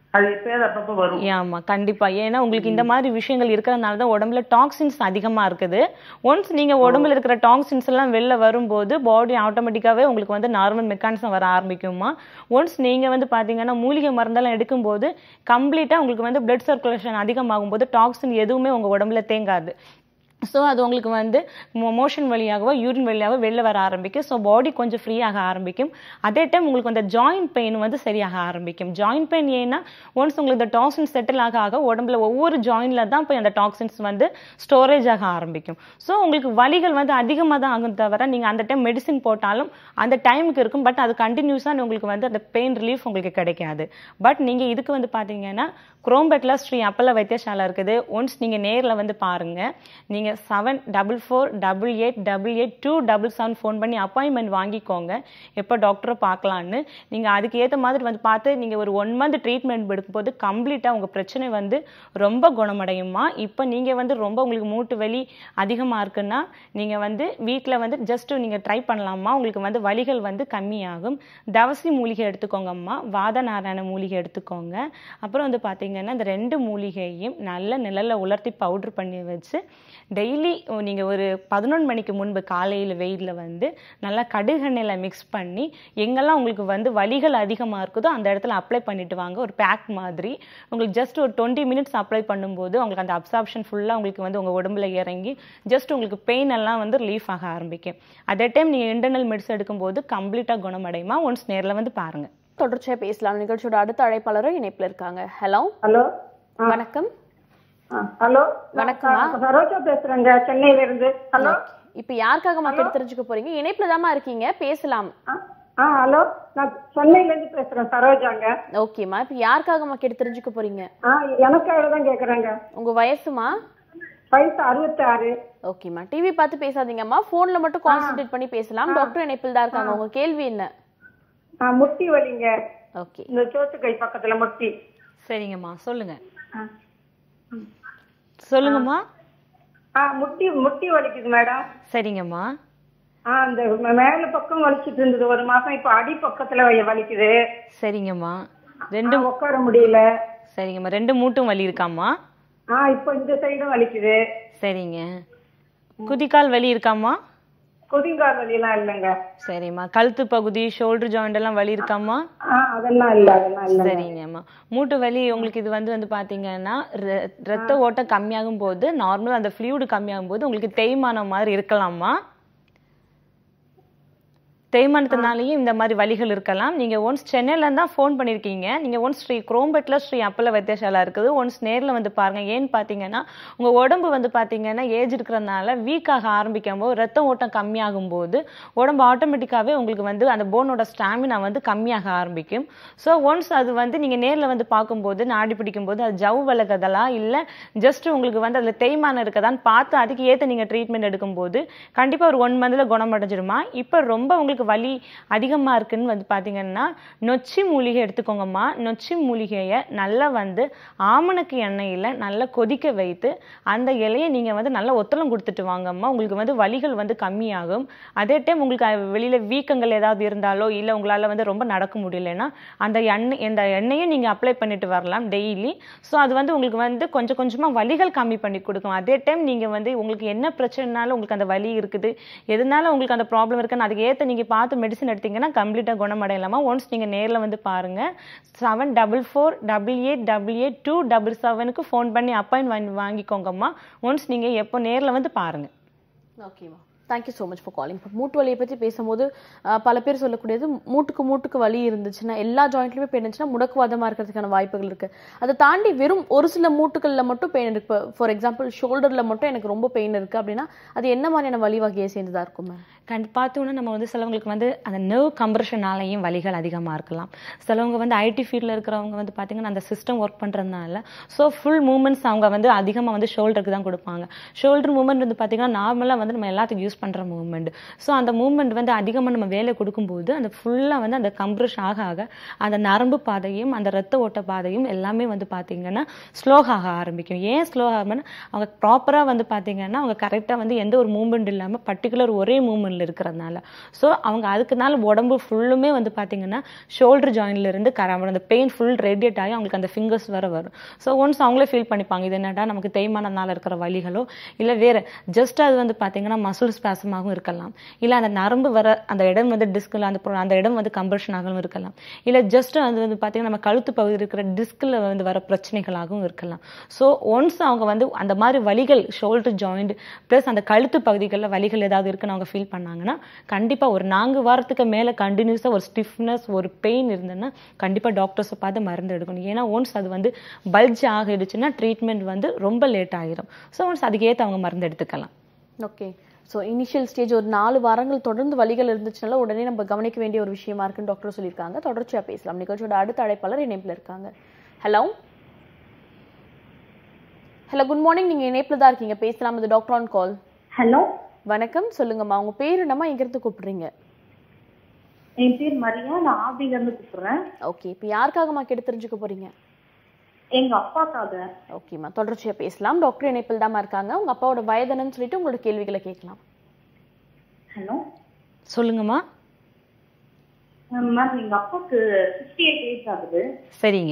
[SPEAKER 5] அது எப்பயாவது அப்பப்போ வரும்
[SPEAKER 2] ஆமா கண்டிப்பா ஏன்னா உங்களுக்கு இந்த மாதிரி விஷயங்கள் இருக்கிறதுனால தான் உடம்புல டாக்ஸின்ஸ் அதிகமா இருக்குது ஒன்ஸ் நீங்க உடம்புல இருக்கிற டாக்ஸின்ஸ் எல்லாம் வெளில வரும்போது பாடி ஆட்டோமேட்டிக்காவே உங்களுக்கு வந்து நார்மல் மெக்கானிசம் வர ஆரம்பிக்குமா ஒன்ஸ் நீங்க வந்து பாத்தீங்கன்னா மூலிகை மருந்தெல்லாம் எடுக்கும்போது கம்ப்ளீட்டா உங்களுக்கு வந்து பிளட் சர்க்குலேஷன் அதிகமாகும் போது டாக்ஸின் எதுவுமே உங்க உடம்புல தேங்காது ஸோ அது உங்களுக்கு வந்து மோஷன் வழியாகவோ யூரின் வழியாகவோ வெளில வர ஆரம்பிக்கும் ஸோ பாடி கொஞ்சம் ஃப்ரீ ஆக ஆரம்பிக்கும் அதே டைம் உங்களுக்கு அந்த ஜாயிண்ட் பெயின் வந்து சரியாக ஆரம்பிக்கும் ஜாயிண்ட் பெயின் ஏன்னா ஒன்ஸ் உங்களுக்கு இந்த டாக்ஸின் செட்டில் ஆக ஆக உடம்புல ஒவ்வொரு ஜாயின்ல தான் போய் அந்த டாக்ஸின்ஸ் வந்து ஸ்டோரேஜ் ஆக ஆரம்பிக்கும் ஸோ உங்களுக்கு வலிகள் வந்து அதிகமாக தான் ஆகும் தவிர நீங்கள் அந்த டைம் மெடிசின் போட்டாலும் அந்த டைமுக்கு இருக்கும் பட் அது கண்டினியூஸாக உங்களுக்கு வந்து அந்த பெயின் ரிலீஃப் உங்களுக்கு கிடைக்காது பட் நீங்கள் இதுக்கு வந்து பார்த்தீங்கன்னா குரோம்பெட்ல ஸ்ரீ அப்பல்ல வைத்தியசாலை இருக்குது ஒன்ஸ் நீங்கள் நேரில் வந்து பாருங்க நீங்கள் seven double four double eight double eight two double seven phone பண்ணி அப்பாயின்மெண்ட் வாங்கிக்கோங்க எப்போ டாக்டரை பார்க்கலான்னு நீங்கள் அதுக்கு ஏற்ற மாதிரி வந்து பார்த்து நீங்கள் ஒரு ஒன் மந்த் ட்ரீட்மெண்ட் எடுக்கும்போது கம்ப்ளீட்டாக உங்கள் பிரச்சனை வந்து ரொம்ப குணமடையுமா இப்போ நீங்கள் வந்து ரொம்ப உங்களுக்கு மூட்டு வலி அதிகமாக இருக்குன்னா நீங்கள் வந்து வீட்டில் வந்து ஜஸ்ட் நீங்கள் ட்ரை பண்ணலாமா உங்களுக்கு வந்து வலிகள் வந்து கம்மியாகும் தவசி மூலிகை எடுத்துக்கோங்கம்மா வாத நாராயண மூலிகை எடுத்துக்கோங்க அப்புறம் வந்து பார்த்தீங்கன்னா இந்த ரெண்டு மூலிகையும் நல்ல நிழல்ல உலர்த்தி பவுடர் பண்ணி வச்சு டெய்லி நீங்கள் ஒரு பதினொன்று மணிக்கு முன்பு காலையில் வெயிலில் வந்து நல்லா கடுகெண்ணெயில் மிக்ஸ் பண்ணி எங்கெல்லாம் உங்களுக்கு வந்து வலிகள் அதிகமாக இருக்குதோ அந்த இடத்துல அப்ளை பண்ணிட்டு வாங்க ஒரு பேக் மாதிரி உங்களுக்கு ஜஸ்ட் ஒரு டுவெண்ட்டி மினிட்ஸ் அப்ளை பண்ணும்போது உங்களுக்கு அந்த அப்சார்ப்ஷன் ஃபுல்லாக உங்களுக்கு வந்து உங்கள் உடம்புல இறங்கி ஜஸ்ட் உங்களுக்கு பெயின் எல்லாம் வந்து ரிலீஃப் ஆக ஆரம்பிக்கும் அதே டைம் நீங்கள் இன்டர்னல் மெடிசன் எடுக்கும்போது கம்ப்ளீட்டாக குணமடையுமா ஒன்ஸ் நேரில் வந்து பாருங்கள்
[SPEAKER 1] தொடர்ச்சியா பேசலாம் நிகழ்ச்சியோட அடுத்த அழைப்பாளரும் இணைப்புல இருக்காங்க ஹலோ
[SPEAKER 6] ஹலோ
[SPEAKER 1] வணக்கம்
[SPEAKER 6] ஹலோ
[SPEAKER 1] வணக்கம்மா.
[SPEAKER 6] நான் சரோஜா பேசுறேங்க சென்னையில இருந்து ஹலோ
[SPEAKER 1] இப்ப யாருக்காக மக்கள் தெரிஞ்சுக்க போறீங்க இணைப்புல தாமா இருக்கீங்க பேசலாம்
[SPEAKER 6] ஆ ஹலோ நான் சென்னையில இருந்து பேசுறேன் சரோஜாங்க
[SPEAKER 1] ஓகேம்மா இப்ப யாருக்காக மக்கள் தெரிஞ்சுக்க போறீங்க
[SPEAKER 6] ஆ எனக்காக தான் கேக்குறேங்க
[SPEAKER 1] உங்க வயசுமா
[SPEAKER 6] வயசு அறுபத்தி ஆறு
[SPEAKER 1] ஓகேம்மா டிவி பார்த்து பேசாதீங்கம்மா போன்ல மட்டும் கான்சென்ட்ரேட் பண்ணி பேசலாம் டாக்டர் இணைப்பில் தான் இருக்காங்க உங்க கேள்வி என்ன
[SPEAKER 6] ஆ, முட்டி வலிங்க
[SPEAKER 1] ஓகே
[SPEAKER 6] இந்த சோத்து கை பக்கத்துல முட்டி
[SPEAKER 2] சரிங்கம்மா சொல்லுங்க
[SPEAKER 6] ஆ.
[SPEAKER 2] சொல்லுங்கம்மா
[SPEAKER 6] ஆ முட்டி முட்டி வலிக்குது மேடம்
[SPEAKER 2] சரிங்கம்மா
[SPEAKER 6] ஆ அந்த மே- மேல பக்கம் வலிச்சிட்டு இருந்தது ஒரு மாசம் இப்ப அடி பக்கத்துல வ- வலிக்குது
[SPEAKER 2] சரிங்கம்மா
[SPEAKER 6] ஆ,
[SPEAKER 2] ரெண்டு
[SPEAKER 6] உட்கார முடியல
[SPEAKER 2] சரிங்கம்மா ரெண்டு மூட்டும் வலி இருக்காம்மா
[SPEAKER 6] ஆ இப்போ இந்த சைடும் வலிக்குது
[SPEAKER 2] சரிங்க குதிக்கால் வலி இருக்காம்மா
[SPEAKER 6] குதிங்கால் வலியெல்லாம் இல்லைங்க
[SPEAKER 2] சரிம்மா கழுத்து பகுதி ஷோல்டர் ஜாயிண்ட் எல்லாம் வலி இருக்காம்மா
[SPEAKER 6] ஆ அதெல்லாம் இல்ல அதெல்லாம் இல்ல
[SPEAKER 2] சரிங்கம்மா மூட்டு வலி உங்களுக்கு இது வந்து வந்து பாத்தீங்கன்னா ர- ரத்த ஓட்டம் கம்மியாகும் போது நார்மல் அந்த ஃப்ளூயிடு கம்மியாகும் போது உங்களுக்கு தேய்மானம் மாதிரி இருக்கலாமா தேய்மானத்தினாலேயும் இந்த மாதிரி வலிகள் இருக்கலாம் நீங்க ஒன்ஸ் சென்னையில இருந்தா ஃபோன் பண்ணிருக்கீங்க நீங்க ஒன்ஸ் ஸ்ரீ குரோம்பெட்ல ஸ்ரீ அப்பல வைத்தியசாலா இருக்குது ஒன்ஸ் நேர்ல வந்து பாருங்க ஏன்னு பாத்தீங்கன்னா உங்க உடம்பு வந்து பாத்தீங்கன்னா ஏஜ் இருக்கிறதுனால வீக் ஆக ஆரம்பிக்கும் போது ரத்த ஓட்டம் கம்மியாகும் போது உடம்பு ஆட்டோமேட்டிக்காவே உங்களுக்கு வந்து அந்த போனோட ஸ்டாமினா வந்து கம்மியாக ஆரம்பிக்கும் ஸோ ஒன்ஸ் அது வந்து நீங்க நேர்ல வந்து பார்க்கும்போது நாடி பிடிக்கும்போது அது ஜவ் விலகுதலா இல்ல ஜஸ்ட் உங்களுக்கு வந்து அதுல தேய்மானம் இருக்கதான்னு பார்த்து அதுக்கு ஏத்த நீங்க ட்ரீட்மெண்ட் எடுக்கும்போது கண்டிப்பா ஒரு ஒன் மந்த்ல குணமடைஞ்சிருமா இப்ப ரொம்ப உங்களுக்கு வலி அதிகமா இருக்குன்னு வந்து பாத்தீங்கன்னா நொச்சி மூலிகை எடுத்துக்கோங்கம்மா நொச்சி மூலிகையை நல்லா வந்து ஆமணக்கு எண்ணெயில நல்லா கொதிக்க வைத்து அந்த இலையை நீங்க வந்து நல்லா ஒத்தலம் கொடுத்துட்டு வாங்கம்மா உங்களுக்கு வந்து வலிகள் வந்து கம்மியாகும் அதே டைம் உங்களுக்கு அஹ், வெளியில வீக்கங்கள் ஏதாவது இருந்தாலோ இல்ல உங்களால வந்து ரொம்ப நடக்க முடியலன்னா அந்த எண்ணெய் இந்த எண்ணெயை நீங்க அப்ளை பண்ணிட்டு வரலாம் டெய்லி ஸோ அது வந்து உங்களுக்கு வந்து கொஞ்சம் கொஞ்சமா வலிகள் கம்மி பண்ணி கொடுக்கும் அதே டைம் நீங்க வந்து உங்களுக்கு என்ன பிரச்சனைனாலும் உங்களுக்கு அந்த வலி இருக்குது எதனால உங்களுக்கு அந்த ப்ராப்ளம் இருக்குன்னு அதுக்கு ஏத்த நீங்க பார்த்து மெடிசன் எடுத்தீங்கன்னா கம்ப்ளீட்டா குணமடையலாமா ஒன்ஸ் நீங்க நேர்ல வந்து பாருங்க seven double four double eight double eight two double செவனுக்கு ஃபோன் பண்ணி அப்பாயின்ட் வாங்கிக்கோங்கம்மா ஒன்ஸ் நீங்க எப்போ நேர்ல வந்து பாருங்க
[SPEAKER 1] ஓகேம்மா thank you so much for calling இப்போ மூட்டு வலியை பற்றி பேசும்போது அஹ், பல பேர் சொல்லக்கூடியது மூட்டுக்கு மூட்டுக்கு வலி இருந்துச்சுன்னா எல்லா ஜாயிண்ட்லையுமே பெயின் இருந்துச்சுன்னா முடக்குவாதமாக இருக்கிறதுக்கான வாய்ப்புகள் இருக்கு அதை தாண்டி வெறும் ஒரு சில மூட்டுகளில் மட்டும் பெயின் இருக்கு ஃபார் எக்ஸாம்பிள் ஷோல்டரில் மட்டும் எனக்கு ரொம்ப பெயின் இருக்கு அப்படின்னா அது என்ன மாதிரியான வலி வகையை சேர்ந்ததா இருக்கும் மேம்
[SPEAKER 2] கண்டு பார்த்தோன்னா நம்ம வந்து சிலவங்களுக்கு வந்து அந்த நர்வ் கம்ப்ரெஷனாலையும் வலிகள் அதிகமாக இருக்கலாம் சிலவங்க வந்து ஐடி ஃபீல்டில் இருக்கிறவங்க வந்து பார்த்தீங்கன்னா அந்த சிஸ்டம் ஒர்க் பண்ணுறதுனால ஸோ ஃபுல் மூமெண்ட்ஸ் அவங்க வந்து அதிகமாக வந்து ஷோல்டருக்கு தான் கொடுப்பாங்க ஷோல்டர் மூமெண்ட் வந்து பார்த்தீங்கன்னா நார்மலாக வந்து நம்ம எல்லாத்துக்கும் யூஸ் பண்ணுற மூமெண்ட் ஸோ அந்த மூமெண்ட் வந்து அதிகமாக நம்ம வேலை கொடுக்கும்போது அந்த ஃபுல்லாக வந்து அந்த கம்ப்ரெஷ் ஆக ஆக அந்த நரம்பு பாதையும் அந்த ரத்த ஓட்ட பாதையும் எல்லாமே வந்து பார்த்தீங்கன்னா ஸ்லோ ஆக ஆரம்பிக்கும் ஏன் ஸ்லோ ஆகும்னா அவங்க ப்ராப்பராக வந்து பார்த்தீங்கன்னா அவங்க கரெக்டாக வந்து எந்த ஒரு மூமெண்ட் இல்லாமல் பர்டிகுலர் ஒரே மூமெண்ட்ல பகுதிகளில் இருக்கிறதுனால ஸோ அவங்க அதுக்குனால உடம்பு ஃபுல்லுமே வந்து பார்த்தீங்கன்னா ஷோல்டர் ஜாயின்ல இருந்து கராமல் அந்த பெயின் ஃபுல் ரேடியேட் ஆகி அவங்களுக்கு அந்த ஃபிங்கர்ஸ் வர வரும் ஸோ ஒன்ஸ் அவங்களே ஃபீல் பண்ணிப்பாங்க இது என்னடா நமக்கு தேய்மானனால இருக்கிற வலிகளோ இல்லை வேற ஜஸ்ட் அது வந்து பார்த்தீங்கன்னா மசில் ஸ்பாசமாகவும் இருக்கலாம் இல்லை அந்த நரம்பு வர அந்த இடம் வந்து டிஸ்கில் அந்த pro- அந்த இடம் வந்து கம்பர்ஷன் ஆகவும் இருக்கலாம் இல்லை ஜஸ்ட் அது வந்து பார்த்தீங்கன்னா நம்ம கழுத்து பகுதி இருக்கிற டிஸ்கில் வந்து வர பிரச்சனைகளாகவும் இருக்கலாம் ஸோ ஒன்ஸ் அவங்க வந்து அந்த மாதிரி வலிகள் ஷோல்டர் ஜாயிண்ட் ப்ளஸ் அந்த கழுத்து பகுதிகளில் வலிகள் ஏதாவது இருக்குன்னு அவங்க ஃபீல் பண்ணாங்கன்னா கண்டிப்பாக ஒரு நான்கு வாரத்துக்கு மேலே கண்டினியூஸாக ஒரு ஸ்டிஃப்னஸ் ஒரு பெயின் இருந்ததுன்னா கண்டிப்பாக டாக்டர்ஸை பார்த்து மருந்து எடுக்கணும் ஏன்னா ஒன்ஸ் அது வந்து பல்ஜ் ஆகிடுச்சுன்னா ட்ரீட்மெண்ட் வந்து ரொம்ப லேட் ஆகிரும் ஸோ ஒன்ஸ் அதுக்கேற்ற அவங்க மருந்து எடுத்துக்கலாம்
[SPEAKER 1] ஓகே ஸோ இனிஷியல் ஸ்டேஜ் ஒரு நாலு வாரங்கள் தொடர்ந்து வலிகள் இருந்துச்சுனால உடனே நம்ம கவனிக்க வேண்டிய ஒரு விஷயமா இருக்குன்னு டாக்டர் சொல்லியிருக்காங்க தொடர்ச்சியா பேசலாம் நிகழ்ச்சியோட அடுத்த அழைப்பாளர் இணைப்பில் இருக்காங்க ஹலோ ஹலோ குட் மார்னிங் நீங்க இணைப்பில் தான் இருக்கீங்க பேசலாம் இது டாக்டர் ஆன் கால்
[SPEAKER 4] ஹலோ
[SPEAKER 1] வணக்கம் சொல்லுங்கம்மா உங்க பேர் என்னம்மா எங்கிருந்து கூப்பிடுறீங்க
[SPEAKER 4] என் பேர் மரியா நான் ஆபில இருந்து கூப்பிடுறேன்
[SPEAKER 1] ஓகே இப்போ யாருக்காகம்மா கேட்டு தெரிஞ்சுக்க போறீங்க
[SPEAKER 4] எங்க அப்பாக்காக
[SPEAKER 1] ஓகேம்மா தொடர்ச்சியா பேசலாம் டாக்டர் இணைப்பில் தாம்மா இருக்காங்க உங்க அப்பாவோட வயதுன்னு சொல்லிட்டு உங்களோட கேள்விகளை கேட்கலாம்
[SPEAKER 4] ஹலோ
[SPEAKER 2] சொல்லுங்கம்மா
[SPEAKER 4] மேம் எங்க அப்பாவுக்கு சிக்ஸ்டி எயிட் ஏஜ் ஆகுது
[SPEAKER 2] சரிங்க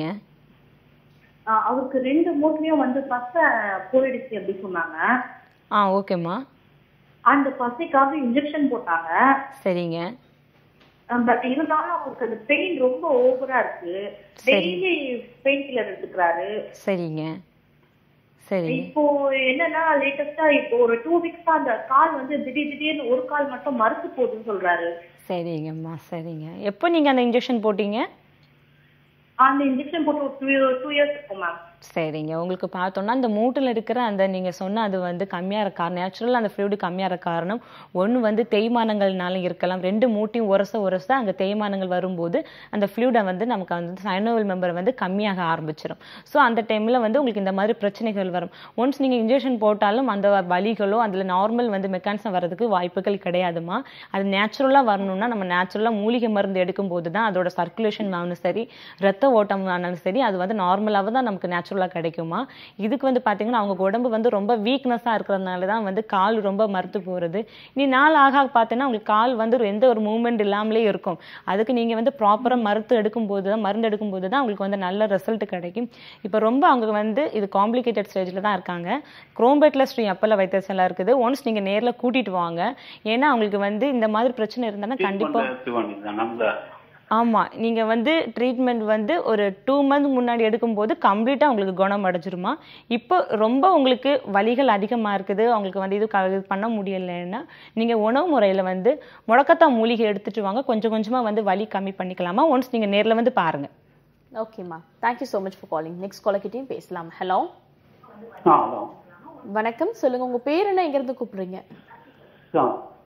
[SPEAKER 4] ஆஹ் அவருக்கு ரெண்டு மூட்லயும் வந்து பசை போயிடுச்சு அப்படி சொன்னாங்க
[SPEAKER 2] ஆ ஓகேம்மா
[SPEAKER 4] அந்த பசைக்காக இன்ஜெக்ஷன் போட்டாங்க
[SPEAKER 2] சரிங்க
[SPEAKER 4] பட் இருந்தாலும் அவருக்கு அந்த பெயின் ரொம்ப ஓவரா இருக்கு டெய்லி பெயின் கில்லர் எடுத்துக்கிறாரு
[SPEAKER 2] சரிங்க சரிங்க
[SPEAKER 4] இப்போ என்னன்னா லேட்டஸ்டா இப்போ ஒரு டூ வீக்ஸா அந்த கால் வந்து திடீர் திடீர்னு ஒரு கால் மட்டும் மறுத்து போகுதுன்னு சொல்றாரு
[SPEAKER 2] சரிங்கம்மா சரிங்க எப்போ நீங்கள் அந்த இன்ஜெக்ஷன் போட்டீங்க
[SPEAKER 4] அந்த இன்ஜெக்ஷன் போட்டு ஒரு டூ டூ இயர்ஸ் இருக்கும் மேம்
[SPEAKER 2] சரிங்க உங்களுக்கு பார்த்தோம்னா அந்த மூட்டில் இருக்கிற அந்த நீங்கள் சொன்ன அது வந்து கம்மியாக இருக்க காரணம் நேச்சுரலாக அந்த ஃப்ளூயிடு கம்மியாக இருக்க காரணம் ஒன்று வந்து தேய்மானங்கள்னால இருக்கலாம் ரெண்டு மூட்டையும் உரச உரச அங்கே தேய்மானங்கள் வரும்போது அந்த ஃப்ளூயிடை வந்து நமக்கு வந்து சைனோவல் மெம்பர் வந்து கம்மியாக ஆரம்பிச்சிடும் ஸோ அந்த டைமில் வந்து உங்களுக்கு இந்த மாதிரி பிரச்சனைகள் வரும் ஒன்ஸ் நீங்கள் இன்ஜெக்ஷன் போட்டாலும் அந்த வலிகளோ அதில் நார்மல் வந்து மெக்கானிசம் வர்றதுக்கு வாய்ப்புகள் கிடையாதுமா அது நேச்சுரலாக வரணும்னா நம்ம நேச்சுரலாக மூலிகை மருந்து எடுக்கும்போது தான் அதோட சர்க்குலேஷன் ஆனாலும் சரி ரத்த ஓட்டம் ஆனாலும் சரி அது வந்து நார்மலாக தான் நமக்கு நேச்சுரலாக கிடைக்குமா இதுக்கு வந்து பார்த்தீங்கன்னா அவங்க உடம்பு வந்து ரொம்ப வீக்னஸாக இருக்கிறதுனால தான் வந்து கால் ரொம்ப மறுத்து போகிறது நீ நாள் ஆக ஆக பார்த்தீங்கன்னா உங்களுக்கு கால் வந்து எந்த ஒரு மூவ்மெண்ட் இல்லாமலே இருக்கும் அதுக்கு நீங்கள் வந்து ப்ராப்பராக மருந்து எடுக்கும்போது தான் மருந்து எடுக்கும்போது தான் உங்களுக்கு வந்து நல்ல ரிசல்ட் கிடைக்கும் இப்போ ரொம்ப அவங்க வந்து இது காம்ப்ளிகேட்டட் ஸ்டேஜில் தான் இருக்காங்க குரோம்பேட்டில் ஸ்ரீ அப்பல்ல வைத்தியசாலா இருக்குது ஒன்ஸ் நீங்கள் நேரில் கூட்டிகிட்டு வாங்க ஏன்னா அவங்களுக்கு வந்து இந்த மாதிரி பிரச்சனை இருந்தாங்கன்னா கண்டிப்பாக ஆமாம் நீங்கள் வந்து ட்ரீட்மெண்ட் வந்து ஒரு டூ மந்த் முன்னாடி எடுக்கும்போது கம்ப்ளீட்டாக உங்களுக்கு குணம் அடைஞ்சிருமா இப்போ ரொம்ப உங்களுக்கு வலிகள் அதிகமாக இருக்குது அவங்களுக்கு வந்து இது க- இது பண்ண முடியலைன்னா நீங்கள் உணவு முறையில் வந்து முடக்கத்தான் மூலிகை எடுத்துட்டு வாங்க கொஞ்சம் கொஞ்சமாக வந்து வலி கம்மி பண்ணிக்கலாமா ஒன்ஸ் நீங்கள் நேரில் வந்து பாருங்கள்
[SPEAKER 1] ஓகேம்மா thank you so much for calling next காலர்கிட்டையும் பேசலாம் ஹலோ
[SPEAKER 7] ஆ ஹலோ
[SPEAKER 1] வணக்கம் சொல்லுங்க உங்க பேர் என்ன எங்கிருந்து கூப்பிடுறீங்க
[SPEAKER 7] ஆ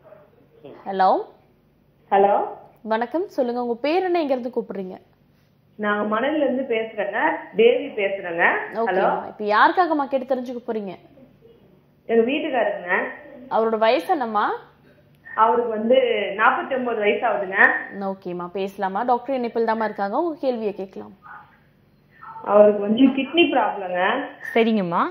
[SPEAKER 1] ஹலோ
[SPEAKER 8] ஹலோ
[SPEAKER 1] வணக்கம் சொல்லுங்க உங்க பேர் என்ன எங்கிருந்து கூப்பிடுறீங்க
[SPEAKER 8] நாங்க மணல்ல இருந்து பேசுறேங்க தேவி பேசுறேங்க ஹலோ
[SPEAKER 1] ஓகேம்மா இப்போ யாருக்காகம்மா கேட்டு தெரிஞ்சுக்க போறீங்க
[SPEAKER 8] எங்க வீட்டுக்காரருங்க
[SPEAKER 1] அவரோட வயசு என்னம்மா
[SPEAKER 8] அவருக்கு வந்து நாற்பத்தி ஒன்பது வயசு ஆகுதுங்க
[SPEAKER 1] ஓகேம்மா பேசலாமா டாக்டர் இணைப்பில் தாம்மா இருக்காங்க உங்க கேள்வியை கேட்கலாம்
[SPEAKER 8] அவருக்கு வந்து கிட்னி ப்ராப்ளங்க
[SPEAKER 2] சரிங்கம்மா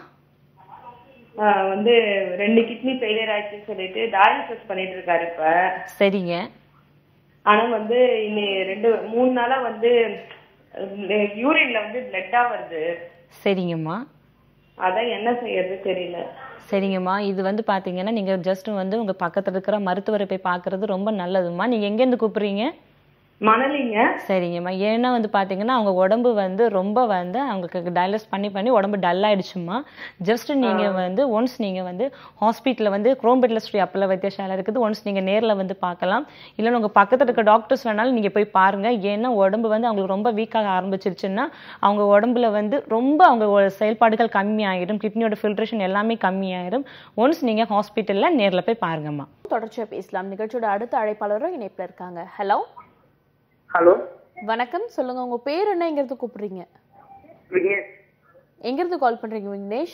[SPEAKER 8] வந்து ரெண்டு கிட்னி ஃபெயிலியர் ஆயிடுச்சுன்னு சொல்லிட்டு டயாலிசிஸ் பண்ணிட்டு இருக்காரு இப்ப
[SPEAKER 2] சரிங்க
[SPEAKER 8] ஆனா வந்து இன்னி ரெண்டு மூணு நாளா வந்து யூரின்ல வந்து பிளட்டா வருது
[SPEAKER 2] சரிங்கம்மா
[SPEAKER 8] அதான் என்ன செய்யறது தெரியல
[SPEAKER 2] சரிங்கம்மா இது வந்து பார்த்தீங்கன்னா நீங்கள் ஜஸ்ட் வந்து உங்கள் பக்கத்தில் இருக்கிற மருத்துவரை போய் பார்க்குறது ரொம்ப நல்லதும்மா நீங்கள் எங்கேருந்து கூப்பிட்றீங்க
[SPEAKER 8] மணலிங்க
[SPEAKER 2] சரிங்கம்மா ஏன்னா வந்து பார்த்தீங்கன்னா அவங்க உடம்பு வந்து ரொம்ப வந்து அவங்களுக்கு டயலஸ் பண்ணி பண்ணி உடம்பு டல் ஆயிடுச்சுமா ஜஸ்ட் நீங்கள் வந்து ஒன்ஸ் நீங்கள் வந்து ஹாஸ்பிட்டலில் வந்து குரோம்பேட்டில் ஸ்ரீ அப்பல வைத்தியசாலை இருக்குது ஒன்ஸ் நீங்கள் நேரில் வந்து பார்க்கலாம் இல்லைன்னா உங்கள் பக்கத்தில் இருக்க டாக்டர்ஸ் வேணாலும் நீங்கள் போய் பாருங்கள் ஏன்னா உடம்பு வந்து அவங்களுக்கு ரொம்ப வீக்காக ஆரம்பிச்சிருச்சுன்னா அவங்க உடம்புல வந்து ரொம்ப அவங்க ஒ- செயல்பாடுகள் கம்மியாயிடும் கிட்னியோட ஃபில்ட்ரேஷன் எல்லாமே கம்மியாயிடும் ஒன்ஸ் நீங்கள் ஹாஸ்பிட்டலில் நேரில் போய் பாருங்கம்மா
[SPEAKER 1] தொடர்ச்சியா பேசலாம் நிகழ்ச்சியோட அடுத்த அழைப்பாளரும் இணைப்பில் இருக்காங்க ஹலோ
[SPEAKER 7] ஹலோ
[SPEAKER 1] வணக்கம் சொல்லுங்க உங்க பேர் என்ன எங்கிருந்து கூப்பிடுறீங்க
[SPEAKER 7] விக்னேஷ்
[SPEAKER 1] எங்கிருந்து கால் பண்றீங்க விக்னேஷ்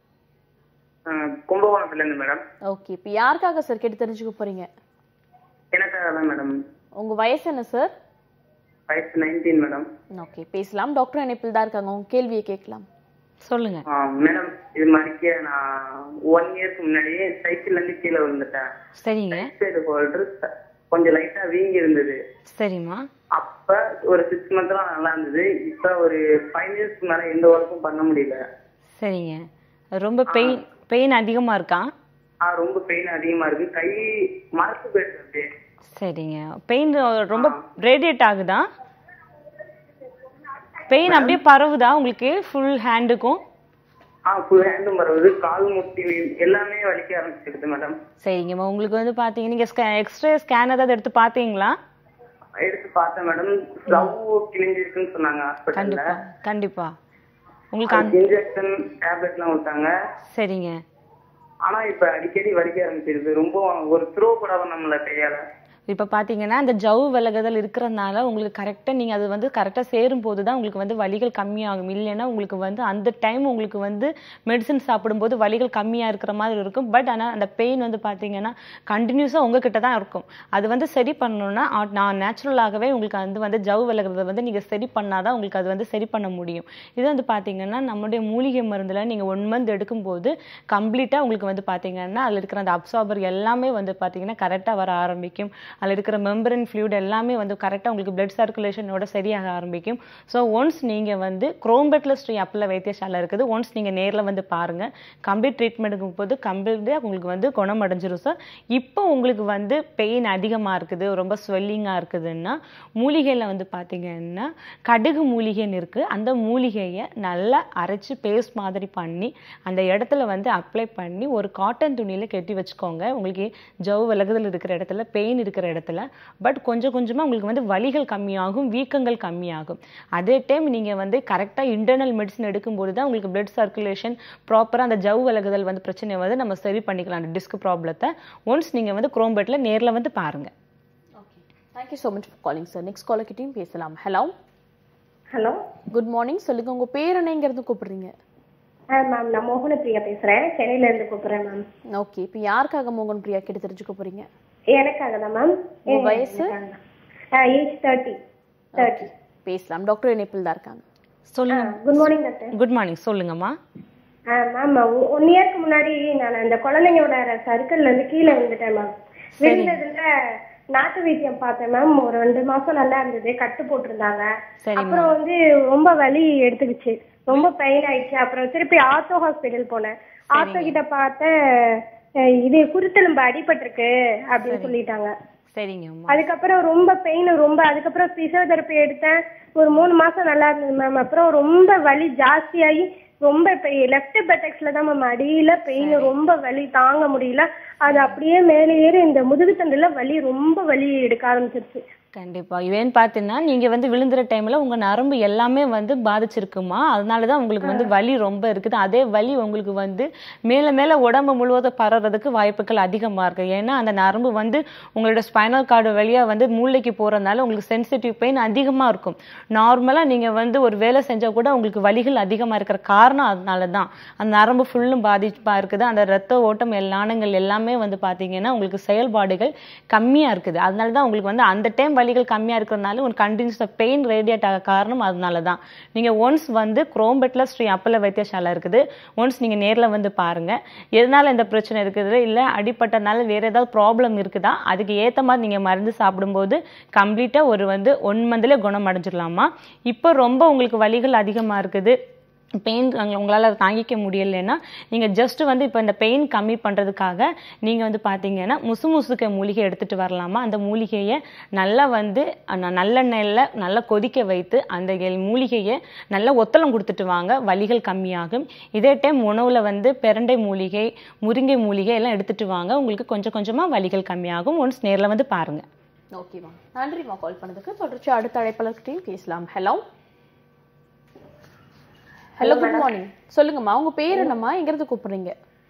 [SPEAKER 7] கும்பகோணத்துல இருந்து மேடம்
[SPEAKER 1] ஓகே இப்போ யாருக்காக சார் கேட்டு தெரிஞ்சுக்க போறீங்க
[SPEAKER 7] எனக்காக தான் மேடம்
[SPEAKER 1] உங்க வயசு என்ன சார்
[SPEAKER 7] வயசு நைன்டீன் மேடம்
[SPEAKER 1] ஓகே பேசலாம் டாக்டர் இணைப்பில் தான் இருக்காங்க உங்க கேள்வியை கேட்கலாம்
[SPEAKER 2] சொல்லுங்க
[SPEAKER 7] மேடம் இது மாதிரிக்கு நான் ஒன் இயர்க்கு முன்னாடியே சைக்கிள்ல இருந்து கீழே விழுந்துட்டேன்
[SPEAKER 2] சரிங்க
[SPEAKER 7] சைடு ஹோல்டர் கொஞ்சம் லைட்டா வீங்கி இருந்தது
[SPEAKER 2] சரிம்மா
[SPEAKER 7] அப்ப ஒரு சிக்ஸ் மந்த்லாம் நல்லா இருந்தது இப்ப ஒரு ஃபைவ் இயர்ஸ்க்கு மேல எந்த ஒர்க்கும் பண்ண முடியல
[SPEAKER 2] சரிங்க ரொம்ப பெயின் பெயின் அதிகமா இருக்கா
[SPEAKER 7] ஆ ரொம்ப பெயின் அதிகமா இருக்கு கை மரத்து போயிடுது அப்படியே
[SPEAKER 2] சரிங்க பெயின் ரொம்ப ரேடியேட் ஆகுதா பெயின் அப்படியே பரவுதா உங்களுக்கு ஃபுல் ஹேண்டுக்கும்
[SPEAKER 7] ஆ ஃபுல் ஹேண்டும் வருது கால் முட்டி எல்லாமே வலிக்க ஆரம்பிச்சிருது மேடம்
[SPEAKER 2] சரிங்கம்மா உங்களுக்கு வந்து பார்த்தீங்க நீங்கள் எக்ஸ்ரே ஸ்கேன் ஏதாவது எடுத்து பார்த்தீங்களா
[SPEAKER 7] எடுத்து பார்த்தேன் மேடம் ஸ்லவ் கிழிஞ்சிருக்குன்னு சொன்னாங்க ஹாஸ்பிட்டல்ல
[SPEAKER 2] கண்டிப்பா கண்டிப்பா உங்களுக்கு அந்த
[SPEAKER 7] இன்ஜெக்ஷன் டேப்லெட்லாம் கொடுத்தாங்க
[SPEAKER 2] சரிங்க
[SPEAKER 7] ஆனா இப்ப அடிக்கடி வலிக்க ஆரம்பிச்சிருது ரொம்ப ஒரு த்ரோ கூட பண்ண முடியல கையால
[SPEAKER 2] இப்போ பார்த்தீங்கன்னா அந்த ஜவ்வு விலகுதல் இருக்கிறதுனால உங்களுக்கு கரெக்டாக நீங்கள் அது வந்து கரெக்டாக சேரும் போது தான் உங்களுக்கு வந்து வலிகள் கம்மியாகும் இல்லைன்னா உங்களுக்கு வந்து அந்த டைம் உங்களுக்கு வந்து மெடிசன் சாப்பிடும்போது வலிகள் கம்மியாக இருக்கிற மாதிரி இருக்கும் பட் ஆனால் அந்த பெயின் வந்து பார்த்தீங்கன்னா கண்டினியூஸாக உங்ககிட்ட தான் இருக்கும் அது வந்து சரி பண்ணணும்னா ஆ- நான் நேச்சுரலாகவே உங்களுக்கு வந்து வந்து ஜவ்வு விலகுறத வந்து நீங்கள் சரி பண்ணாதான் உங்களுக்கு அது வந்து சரி பண்ண முடியும் இது வந்து பார்த்தீங்கன்னா நம்மளுடைய மூலிகை மருந்தில் நீங்கள் ஒன் மந்த் எடுக்கும்போது கம்ப்ளீட்டாக உங்களுக்கு வந்து பார்த்தீங்கன்னா அதில் இருக்கிற அந்த அப்சார்பர் எல்லாமே வந்து பார்த்தீங்கன்னா கரெக்டாக வர ஆரம்பிக்கும் அதில் இருக்கிற மெம்பரன் ஃப்ளூட் எல்லாமே வந்து கரெக்டாக உங்களுக்கு பிளட் சர்க்குலேஷனோட சரியாக ஆரம்பிக்கும் ஸோ ஒன்ஸ் நீங்கள் வந்து குரோம்பெட்ல ஸ்ரீ அப்பல வைத்தியசாலை இருக்குது ஒன்ஸ் நீங்கள் நேரில் வந்து பாருங்கள் கம்ப்ளீட் ட்ரீட்மெண்ட்டுக்கும் போது கம்ப்ளீட்டாக உங்களுக்கு வந்து குணமடைஞ்சிரும் சார் இப்போ உங்களுக்கு வந்து பெயின் அதிகமாக இருக்குது ரொம்ப ஸ்வெல்லிங்காக இருக்குதுன்னா மூலிகையில் வந்து பார்த்தீங்கன்னா கடுகு மூலிகைன்னு இருக்குது அந்த மூலிகையை நல்லா அரைச்சு பேஸ்ட் மாதிரி பண்ணி அந்த இடத்துல வந்து அப்ளை பண்ணி ஒரு காட்டன் துணியில் கட்டி வச்சுக்கோங்க உங்களுக்கு ஜவ் விலகுதல் இருக்கிற இடத்துல பெயின் இருக்கிற இடத்துல பட் கொஞ்சம் கொஞ்சமாக உங்களுக்கு வந்து வலிகள் கம்மியாகும் வீக்கங்கள் கம்மியாகும் அதே டைம் நீங்கள் வந்து கரெக்டாக இன்டர்னல் மெடிசன் எடுக்கும்போது தான் உங்களுக்கு பிளட் சர்க்குலேஷன் ப்ராப்பராக அந்த ஜவ் விலகுதல் வந்து பிரச்சனையை வந்து நம்ம சரி பண்ணிக்கலாம் அந்த டிஸ்க் ப்ராப்ளத்தை ஒன்ஸ் நீங்கள் வந்து குரோம்பேட்டில் நேரில் வந்து பாருங்கள்
[SPEAKER 1] thank you so much for calling sir next caller கிட்டயும் பேசலாம் ஹலோ
[SPEAKER 4] ஹலோ
[SPEAKER 1] குட் மார்னிங் சொல்லுங்க உங்க பேர் என்னங்கிறது கூப்பிடுறீங்க
[SPEAKER 4] மேம் நான் மோகன பிரியா பேசுறேன் சென்னையில இருந்து கூப்பிடுறேன் மேம்
[SPEAKER 1] ஓகே இப்போ யாருக்காக மோகன் பிரியா கேட்டு தெரிஞ்சுக்க போறீங்க
[SPEAKER 4] எனக்காக தான் மேம்
[SPEAKER 1] உங்க வயசு?
[SPEAKER 4] ஏஜ் தேர்ட்டி தேர்ட்டி
[SPEAKER 1] பேசலாம் டாக்டர் இணைப்பில் தான் இருக்காங்க
[SPEAKER 2] சொல்லுங்க
[SPEAKER 4] good morning doctor
[SPEAKER 2] good morning சொல்லுங்கம்மா
[SPEAKER 4] மேம் ஒன் இயர்க்கு முன்னாடி நான் அந்த குழந்தைங்களோட சர்க்கிள்ல இருந்து கீழே விழுந்துட்டேன் மேம் விழுந்ததுல நாட்டு வைத்தியம் பார்த்தேன் மேம் ஒரு ரெண்டு மாசம் நல்லா இருந்தது கட்டு போட்டிருந்தாங்க
[SPEAKER 2] சரிம்மா.
[SPEAKER 4] அப்புறம் வந்து ரொம்ப வலி எடுத்துக்கிச்சு ரொம்ப பெயின் ஆயிடுச்சு அப்புறம் திருப்பி ஆர்த்தோ ஹாஸ்பிட்டல் போனேன் ஆர்த்தோ கிட்ட பார்த்தேன் அஹ் இது குருத்தெலும்பு அடிபட்டிருக்கு அப்படின்னு சொல்லிட்டாங்க
[SPEAKER 2] சரிங்கம்மா
[SPEAKER 4] அதுக்கப்புறம் ரொம்ப பெயின் ரொம்ப அதுக்கப்புறம் பிசியோதெரப்பி எடுத்தேன் ஒரு மூணு மாசம் நல்லா இருந்தது மேம் அப்புறம் ரொம்ப வலி ஜாஸ்தியாகி ரொம்ப இப்போ லெஃப்ட் பெட்டெக்ஸ்ல தான் மேம் அடியில பெயின் ரொம்ப வலி தாங்க முடியல அது அப்படியே மேலே ஏறி இந்த முதுகு தண்டுல வலி ரொம்ப வலி எடுக்க ஆரம்பிச்சிருச்சு
[SPEAKER 2] கண்டிப்பா இவன் பார்த்தீங்கன்னா நீங்க வந்து விழுந்துற டைம்ல உங்க நரம்பு எல்லாமே வந்து பாதிச்சிருக்குமா அதனாலதான் உங்களுக்கு வந்து வலி ரொம்ப இருக்குது அதே வலி உங்களுக்கு வந்து மேல மேல உடம்பு முழுவதும் பரறதுக்கு வாய்ப்புகள் அதிகமா இருக்கு ஏன்னா அந்த நரம்பு வந்து உங்களோட ஸ்பைனல் கார்டு வழியா வந்து மூளைக்கு போறதுனால உங்களுக்கு சென்சிட்டிவ் பெயின் அதிகமா இருக்கும் நார்மலா நீங்க வந்து ஒரு வேலை செஞ்சா கூட உங்களுக்கு வலிகள் அதிகமா இருக்கிற காரணம் அதனால தான் அந்த நரம்பு ஃபுல்லும் பாதிப்பா இருக்குது அந்த ரத்த ஓட்டம் எல்லானங்கள் எல்லாமே வந்து பாத்தீங்கன்னா உங்களுக்கு செயல்பாடுகள் கம்மியா இருக்குது அதனால தான் உங்களுக்கு வந்து அந்த டைம் வலிகள் கம்மியா இருக்கிறதுனால உங்களுக்கு கண்டினியூஸ் பெயின் ரேடியேட் ஆக காரணம் அதனால தான் நீங்க ஒன்ஸ் வந்து குரோம்பெட்ல ஸ்ரீ அப்பல வைத்தியசாலை இருக்குது ஒன்ஸ் நீங்க நேர்ல வந்து பாருங்க எதனால இந்த பிரச்சனை இருக்குது இல்ல அடிப்பட்டனால வேற ஏதாவது ப்ராப்ளம் இருக்குதா அதுக்கு ஏத்த மாதிரி நீங்க மருந்து சாப்பிடும்போது கம்ப்ளீட்டா ஒரு வந்து ஒன் மந்த்ல குணம் அடைஞ்சிடலாமா இப்போ ரொம்ப உங்களுக்கு வலிகள் அதிகமா இருக்குது பெயின் உங்களால் தாங்கிக்க முடியலைன்னா நீங்கள் ஜஸ்ட் வந்து இப்போ இந்த பெயின் கம்மி பண்ணுறதுக்காக நீங்கள் வந்து பார்த்தீங்கன்னா முசு முசுக்க மூலிகை எடுத்துகிட்டு வரலாமா அந்த மூலிகையை நல்லா வந்து அஹ், நல்லெண்ணெயில் நல்லா கொதிக்க வைத்து அந்த எல் மூலிகையை நல்லா ஒத்தளம் கொடுத்துட்டு வாங்க வலிகள் கம்மியாகும் இதே டைம் உணவில் வந்து பெரண்டை மூலிகை முருங்கை மூலிகை எல்லாம் எடுத்துட்டு வாங்க உங்களுக்கு கொஞ்சம் கொஞ்சமாக வலிகள் கம்மியாகும் ஒன்ஸ் நேரில் வந்து பாருங்கள்
[SPEAKER 1] ஓகேவா நன்றிம்மா கால் பண்ணதுக்கு தொடர்ச்சி அடுத்த அழைப்பாளர்கிட்டையும் பேசலாம் ஹலோ ஹலோ குட் மார்னிங் சொல்லுங்கம்மா உங்க பேர் என்னம்மா எங்கிருந்து கூப்பிடுறீங்க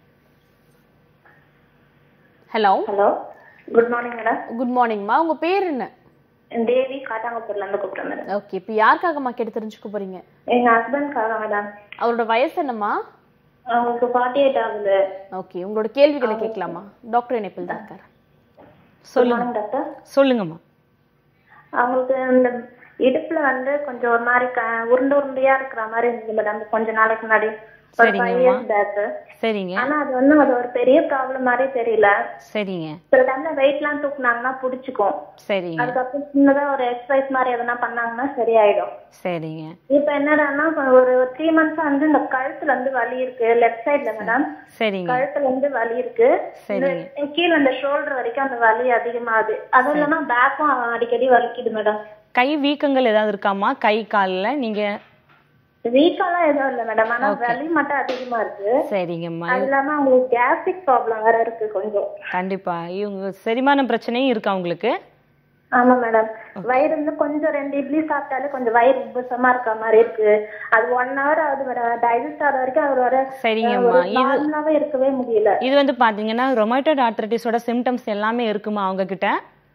[SPEAKER 1] hello
[SPEAKER 4] hello good morning madam
[SPEAKER 1] good மார்னிங்மா உங்க பேர் என்ன
[SPEAKER 4] தேவி காட்டாங்குப்பூர்ல இருந்து கூப்பிடுறேன் மேடம்
[SPEAKER 1] ஓகே இப்போ யாருக்காகம்மா கேட்டு தெரிஞ்சுக்க போறீங்க
[SPEAKER 4] எங்க ஹஸ்பண்ட்காக மேடம்
[SPEAKER 1] அவரோட வயசு என்னம்மா
[SPEAKER 4] அவங்களுக்கு ஃபார்ட்டி எயிட் ஆகுது
[SPEAKER 1] ஓகே உங்களோட கேள்விகளை கேட்கலாமா டாக்டர் இணைப்பில் தான் இருக்காரு
[SPEAKER 2] சொல்லுங்க
[SPEAKER 4] டாக்டர்
[SPEAKER 2] சொல்லுங்கம்மா
[SPEAKER 4] அவங்களுக்கு இந்த
[SPEAKER 9] இடுப்புல வந்து கொஞ்சம் ஒரு மாதிரி க- உருண்டை உருண்டையா இருக்கிற மாதிரி இருந்தது மேடம் கொஞ்ச நாளைக்கு முன்னாடி ஒரு ஃபைவ்
[SPEAKER 2] சரிங்கம்மா.
[SPEAKER 9] இயர்ஸ் பேக்
[SPEAKER 2] சரிங்க
[SPEAKER 9] ஆனா அது வந்து அது ஒரு பெரிய ப்ராப்ளம் மாதிரி தெரியல
[SPEAKER 2] சரிங்க
[SPEAKER 9] சில டைம்ல வெயிட்லாம் தூக்குனாங்கன்னா பிடிச்சிக்கும்
[SPEAKER 2] சரிங்க
[SPEAKER 9] அதுக்கப்புறம் சின்னதா ஒரு எக்ஸசைஸ் மாதிரி எதனா பண்ணாங்கன்னா சரியாயிடும்
[SPEAKER 2] சரிங்க
[SPEAKER 9] இப்ப என்னடான்னா இப்ப ஒரு த்ரீ மந்த்ஸ் வந்து இந்த கழுத்துல இருந்து வலி இருக்கு லெஃப்ட் சைடுல மேடம்
[SPEAKER 2] சரிங்க
[SPEAKER 9] கழுத்துல இருந்து வலி இருக்கு
[SPEAKER 2] சரிங்க.
[SPEAKER 9] இந்த கீழே அந்த ஷோல்டர் வரைக்கும் அந்த வலி அதிகமாகுது அதுவும் இல்லாம பேக்கும் அடிக்கடி வலிக்குது மேடம்
[SPEAKER 2] கை வீக்கங்கள் ஏதாவது இருக்காமா கை காலில் நீங்க
[SPEAKER 9] வீக்கெல்லாம் எதுவும் இல்ல மேடம் ஆனா வலி மட்டும் அதிகமா இருக்கு
[SPEAKER 2] சரிங்கம்மா
[SPEAKER 9] அது இல்லாம அவங்களுக்கு கேஸ்ட்ரிக் ப்ராப்ளம் வேற இருக்கு கொஞ்சம்
[SPEAKER 2] கண்டிப்பா இவங்க செரிமான பிரச்சனையும் இருக்கா உங்களுக்கு
[SPEAKER 9] ஆமா மேடம் வயிறு வந்து கொஞ்சம் ரெண்டு இட்லி சாப்பிட்டாலே கொஞ்சம் வயிறு உபசமா இருக்க மாதிரி இருக்கு அது ஒன் ஹவர் ஆகுது மேடம் டைஜஸ்ட் ஆகிற வரைக்கும் அவர் வர
[SPEAKER 2] சரிங்கம்மா இது
[SPEAKER 9] நார்மலாவே இருக்கவே முடியல
[SPEAKER 2] இது வந்து பாத்தீங்கன்னா ரொமேட்டட் ஆர்த்ரைட்டிஸோட சிம்டம்ஸ் எல்லாமே இருக்குமா அவங்க கிட்ட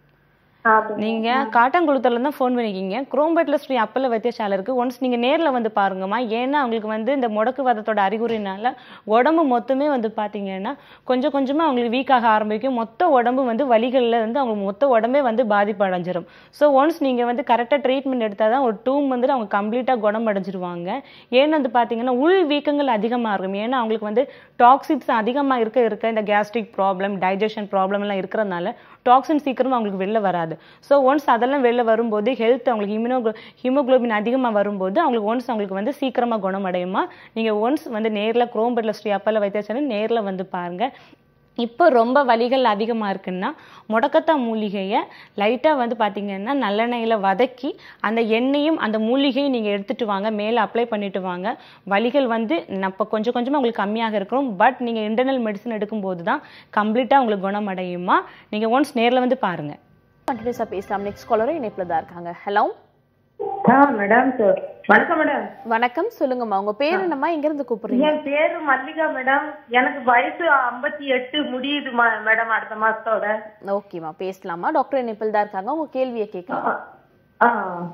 [SPEAKER 9] அப்படி
[SPEAKER 2] நீங்க காட்டாங்குளத்துல தான் ஃபோன் பண்ணிருக்கீங்க குரோம்பேட்ல ஸ்ரீ அப்பல்ல வைத்தியசாலருக்கு ஒன்ஸ் நீங்க நேர்ல வந்து பாருங்கம்மா ஏன்னா அவங்களுக்கு வந்து இந்த முடக்குவாதத்தோட அறிகுறினால உடம்பு மொத்தமே வந்து பாத்தீங்கன்னா கொஞ்சம் கொஞ்சமா அவங்களுக்கு வீக் ஆக ஆரம்பிக்கும் மொத்த உடம்பு வந்து வலிகள்ல வந்து அவங்க மொத்த உடம்பே வந்து பாதிப்பு அடைஞ்சிரும் ஸோ ஒன்ஸ் நீங்க வந்து கரெக்டா ட்ரீட்மெண்ட் எடுத்தாதான் தான் ஒரு டூ மந்த்ல அவங்க கம்ப்ளீட்டா குணம் அடைஞ்சிருவாங்க ஏன்னா வந்து பாத்தீங்கன்னா உள் வீக்கங்கள் அதிகமா இருக்கும் ஏன்னா அவங்களுக்கு வந்து டாக்ஸிக்ஸ் அதிகமா இருக்க இருக்க இந்த கேஸ்ட்ரிக் ப்ராப்ளம் டைஜஷன் ப்ராப்ளம் எல்லாம் இருக்கிறதுனால டாக்ஸின் சீக்கிரமா அவங்களுக்கு வெளில வராது ஸோ ஒன்ஸ் அதெல்லாம் வெளில வரும்போது ஹெல்த் அவங்களுக்கு ஹியூமனோ ஹீமோகுளோபின் அதிகமாக வரும்போது அவங்களுக்கு ஒன்ஸ் அவங்களுக்கு வந்து சீக்கிரமா குணமடையுமா நீங்க ஒன்ஸ் வந்து நேர்ல குரோம்பெட்ல ஸ்ரீ அப்பல்ல வைத்தியசாலை நேர்ல வந்து பாருங்க இப்போ ரொம்ப வலிகள் அதிகமா இருக்குன்னா முடக்கத்தா மூலிகையை லைட்டா வந்து பாத்தீங்கன்னா நல்லெண்ணெயில வதக்கி அந்த எண்ணெயும் அந்த மூலிகையும் நீங்க எடுத்துட்டு வாங்க மேல அப்ளை பண்ணிட்டு வாங்க வலிகள் வந்து அப்ப கொஞ்சம் கொஞ்சமா உங்களுக்கு கம்மியாக இருக்கும் பட் நீங்க இன்டர்னல் மெடிசன் எடுக்கும்போது தான் கம்ப்ளீட்டா உங்களுக்கு குணமடையுமா நீங்க ஒன்ஸ் நேர்ல வந்து பாருங்க
[SPEAKER 1] கண்டினியூஸா பேசலாம் நெக்ஸ்ட் காலரும் இணைப்புல தான் இருக்காங்க ஹலோ
[SPEAKER 6] ஆ மேடம் சார் வணக்கம் மேடம்
[SPEAKER 1] வணக்கம் சொல்லுங்கம்மா உங்க பேர் என்னம்மா எங்க இருந்து கூப்பிடுறீங்க
[SPEAKER 6] என் பேரு மல்லிகா மேடம் எனக்கு வயசு ஐம்பத்தி எட்டு முடியுது மா- மேடம் அடுத்த மாசத்தோட
[SPEAKER 1] ஓகேம்மா பேசலாமா டாக்டர் இணைப்பில் தான் இருக்காங்க உங்க கேள்வியை கேட்கலாம்
[SPEAKER 6] ஆ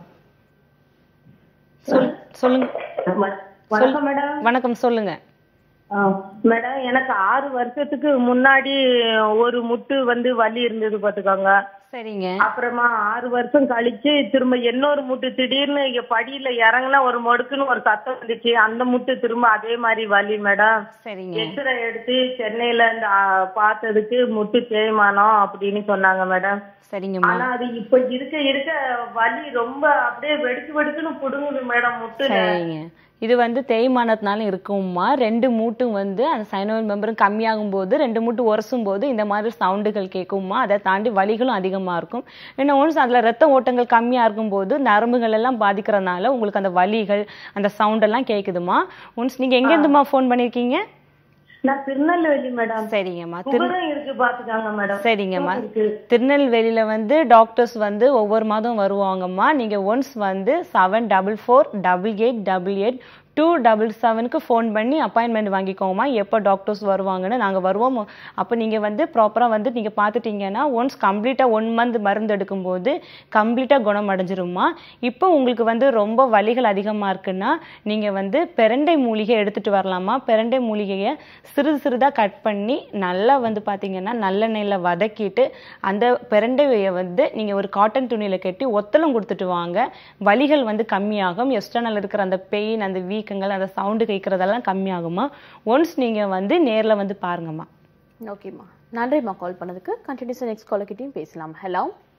[SPEAKER 2] சொல் சொல்லுங்க
[SPEAKER 6] வ- வணக்கம் மேடம்
[SPEAKER 2] வணக்கம் சொல்லுங்க
[SPEAKER 6] ஆ, மேடம் எனக்கு ஆறு வருஷத்துக்கு முன்னாடி ஒரு முட்டு வந்து வலி இருந்தது பாத்துக்கோங்க
[SPEAKER 2] சரிங்க
[SPEAKER 6] அப்புறமா ஆறு வருஷம் கழிச்சு திரும்ப இன்னொரு முட்டு திடீர்னு இங்க படியில இறங்குனா ஒரு மொடுக்குன்னு ஒரு சத்தம் வந்துச்சு அந்த முட்டு திரும்ப அதே மாதிரி வலி மேடம்
[SPEAKER 2] சரிங்க
[SPEAKER 6] எக்ஸ்ரே எடுத்து சென்னையில இந்த ஆ, பார்த்ததுக்கு முட்டு தேய்மானம் அப்படின்னு சொன்னாங்க மேடம்
[SPEAKER 2] சரிங்கம்மா
[SPEAKER 6] ஆனா அது இப்ப இருக்க இருக்க வலி ரொம்ப அப்படியே வெடுக்கு வெடுக்குன்னு புடுங்குது மேடம் முட்டுல
[SPEAKER 2] சரிங்க இது வந்து தேய்மானத்தினால இருக்கும்மா ரெண்டு மூட்டும் வந்து அந்த சைனோவின் மெம்பரும் கம்மியாகும் போது ரெண்டு மூட்டு உரசும் போது இந்த மாதிரி சவுண்டுகள் கேட்கும்மா அதை தாண்டி வலிகளும் அதிகமா இருக்கும் இன்னும் ஒன்ஸ் அதுல ரத்த ஓட்டங்கள் கம்மியா இருக்கும்போது நரம்புகள் எல்லாம் பாதிக்கிறதுனால உங்களுக்கு அந்த வலிகள் அந்த சவுண்ட் எல்லாம் கேக்குதுமா ஒன்ஸ் நீங்க எங்க இருந்துமா ஃபோன் பண்ணிருக்கீங்க
[SPEAKER 6] நான் திருநெல்வேலி மேடம்
[SPEAKER 2] சரிங்கம்மா திரு
[SPEAKER 6] சுகரும் இருக்கு பாத்துக்காங்க மேடம்
[SPEAKER 2] சரிங்கம்மா
[SPEAKER 6] இருக்கு
[SPEAKER 2] திருநெல்வேலியில வந்து டாக்டர்ஸ் வந்து ஒவ்வொரு மாதம் வருவாங்கம்மா நீங்க ஒன்ஸ் வந்து seven double four double eight double eight two double செவனுக்கு ஃபோன் பண்ணி அப்பாயின்மெண்ட் வாங்கிக்கோங்கம்மா எப்போ டாக்டர்ஸ் வருவாங்கன்னு நாங்கள் வருவோம் அப்போ நீங்கள் வந்து ப்ராப்பராக வந்து நீங்கள் பார்த்துட்டீங்கன்னா ஒன்ஸ் கம்ப்ளீட்டாக ஒன் மந்த் மருந்து எடுக்கும்போது கம்ப்ளீட்டாக குணம் அடைஞ்சிரும்மா இப்போ உங்களுக்கு வந்து ரொம்ப வலிகள் அதிகமாக இருக்குன்னா நீங்கள் வந்து பெரண்டை மூலிகை எடுத்துட்டு வரலாமா பெரண்டை மூலிகையை சிறிது சிறிதாக கட் பண்ணி நல்லா வந்து பார்த்தீங்கன்னா நல்லெண்ணெயில் வதக்கிட்டு அந்த பெரண்டையை வந்து நீங்கள் ஒரு காட்டன் துணியில் கட்டி ஒத்தலம் கொடுத்துட்டு வாங்க வலிகள் வந்து கம்மியாகும் எக்ஸ்டர்னல் இருக்கிற அந்த பெயின் அந்த வீக்கங்கள் அந்த சவுண்டு கேட்கறதெல்லாம் கம்மியாகுமா ஒன்ஸ் நீங்கள் வந்து நேரில் வந்து பாருங்கம்மா
[SPEAKER 1] ஓகேம்மா நன்றிம்மா கால் பண்ணதுக்கு கண்டினியூஸா நெக்ஸ்ட் காலர்கிட்டயும் பேசலாம் ஹலோ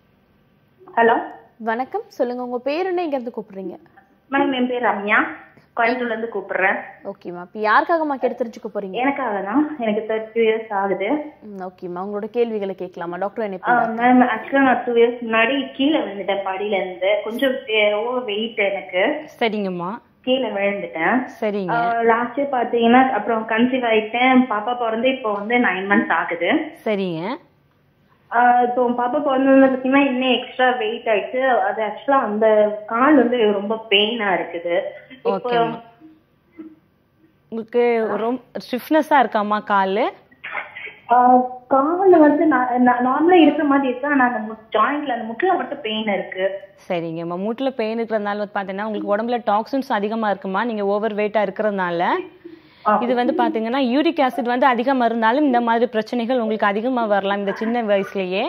[SPEAKER 9] ஹலோ
[SPEAKER 1] வணக்கம் சொல்லுங்க உங்க பேர் என்ன எங்க இருந்து கூப்பிடுறீங்க
[SPEAKER 9] மேடம் என் பேர் ரம்யா கோயம்புத்தூர்ல இருந்து கூப்பிடுறேன்
[SPEAKER 1] ஓகேம்மா இப்போ யாருக்காகம்மா கேட்டு தெரிஞ்சுக்க போறீங்க
[SPEAKER 9] எனக்காக தான் எனக்கு தேர்ட்டி இயர்ஸ் ஆகுது
[SPEAKER 1] ம், ஓகேம்மா உங்களோட கேள்விகளை கேட்கலாமா டாக்டர் இணைப்பில் தான்
[SPEAKER 9] மேம் ஆக்சுவலா நான் டூ இயர்ஸ் முன்னாடி கீழே விழுந்துட்டேன் படியில இருந்து கொஞ்சம் ஓவர் வெயிட் எனக்கு
[SPEAKER 2] சரிங்கம்மா
[SPEAKER 9] கீழே விழுந்துட்டேன்
[SPEAKER 2] சரிங்க
[SPEAKER 9] லாஸ்ட் இயர் பாத்தீங்கன்னா அப்புறம் கன்சீவ் ஆயிட்டேன் பாப்பா பிறந்து இப்போ வந்து நைன் மந்த்ஸ் ஆகுது
[SPEAKER 2] சரிங்க
[SPEAKER 9] ஆஹ் இப்போ பாப்பா பிறந்தது பாத்தீங்கன்னா இன்னும் எக்ஸ்ட்ரா வெயிட் ஆயிடுச்சு அது ஆக்சுவலா அந்த கால் வந்து ரொம்ப பெயினா இருக்குது இப்போ
[SPEAKER 2] ஓகேம்மா உங்களுக்கு ரொம்ப ஸ்டிஃப்னஸாக இருக்காம்மா கால்
[SPEAKER 9] ஆஹ் கால் வந்து நார்மலா இருக்கிற மாதிரி இருக்கு ஆனா அந்த ஜாயிண்ட்ல அந்த முட்டுல மட்டும் பெயின் இருக்கு
[SPEAKER 2] சரிங்கம்மா மூட்டில் பெயின் இருக்கிறதுனால வந்து பார்த்தீங்கன்னா உங்களுக்கு உடம்புல டாக்ஸின்ஸ் அதிகமாக இருக்குமா நீங்கள் ஓவர் வெயிட்டாக இருக்கிறதுனால இது வந்து பார்த்தீங்கன்னா யூரிக் ஆசிட் வந்து அதிகமாக இருந்தாலும் இந்த மாதிரி பிரச்சனைகள் உங்களுக்கு அதிகமாக வரலாம் இந்த சின்ன வயசுலயே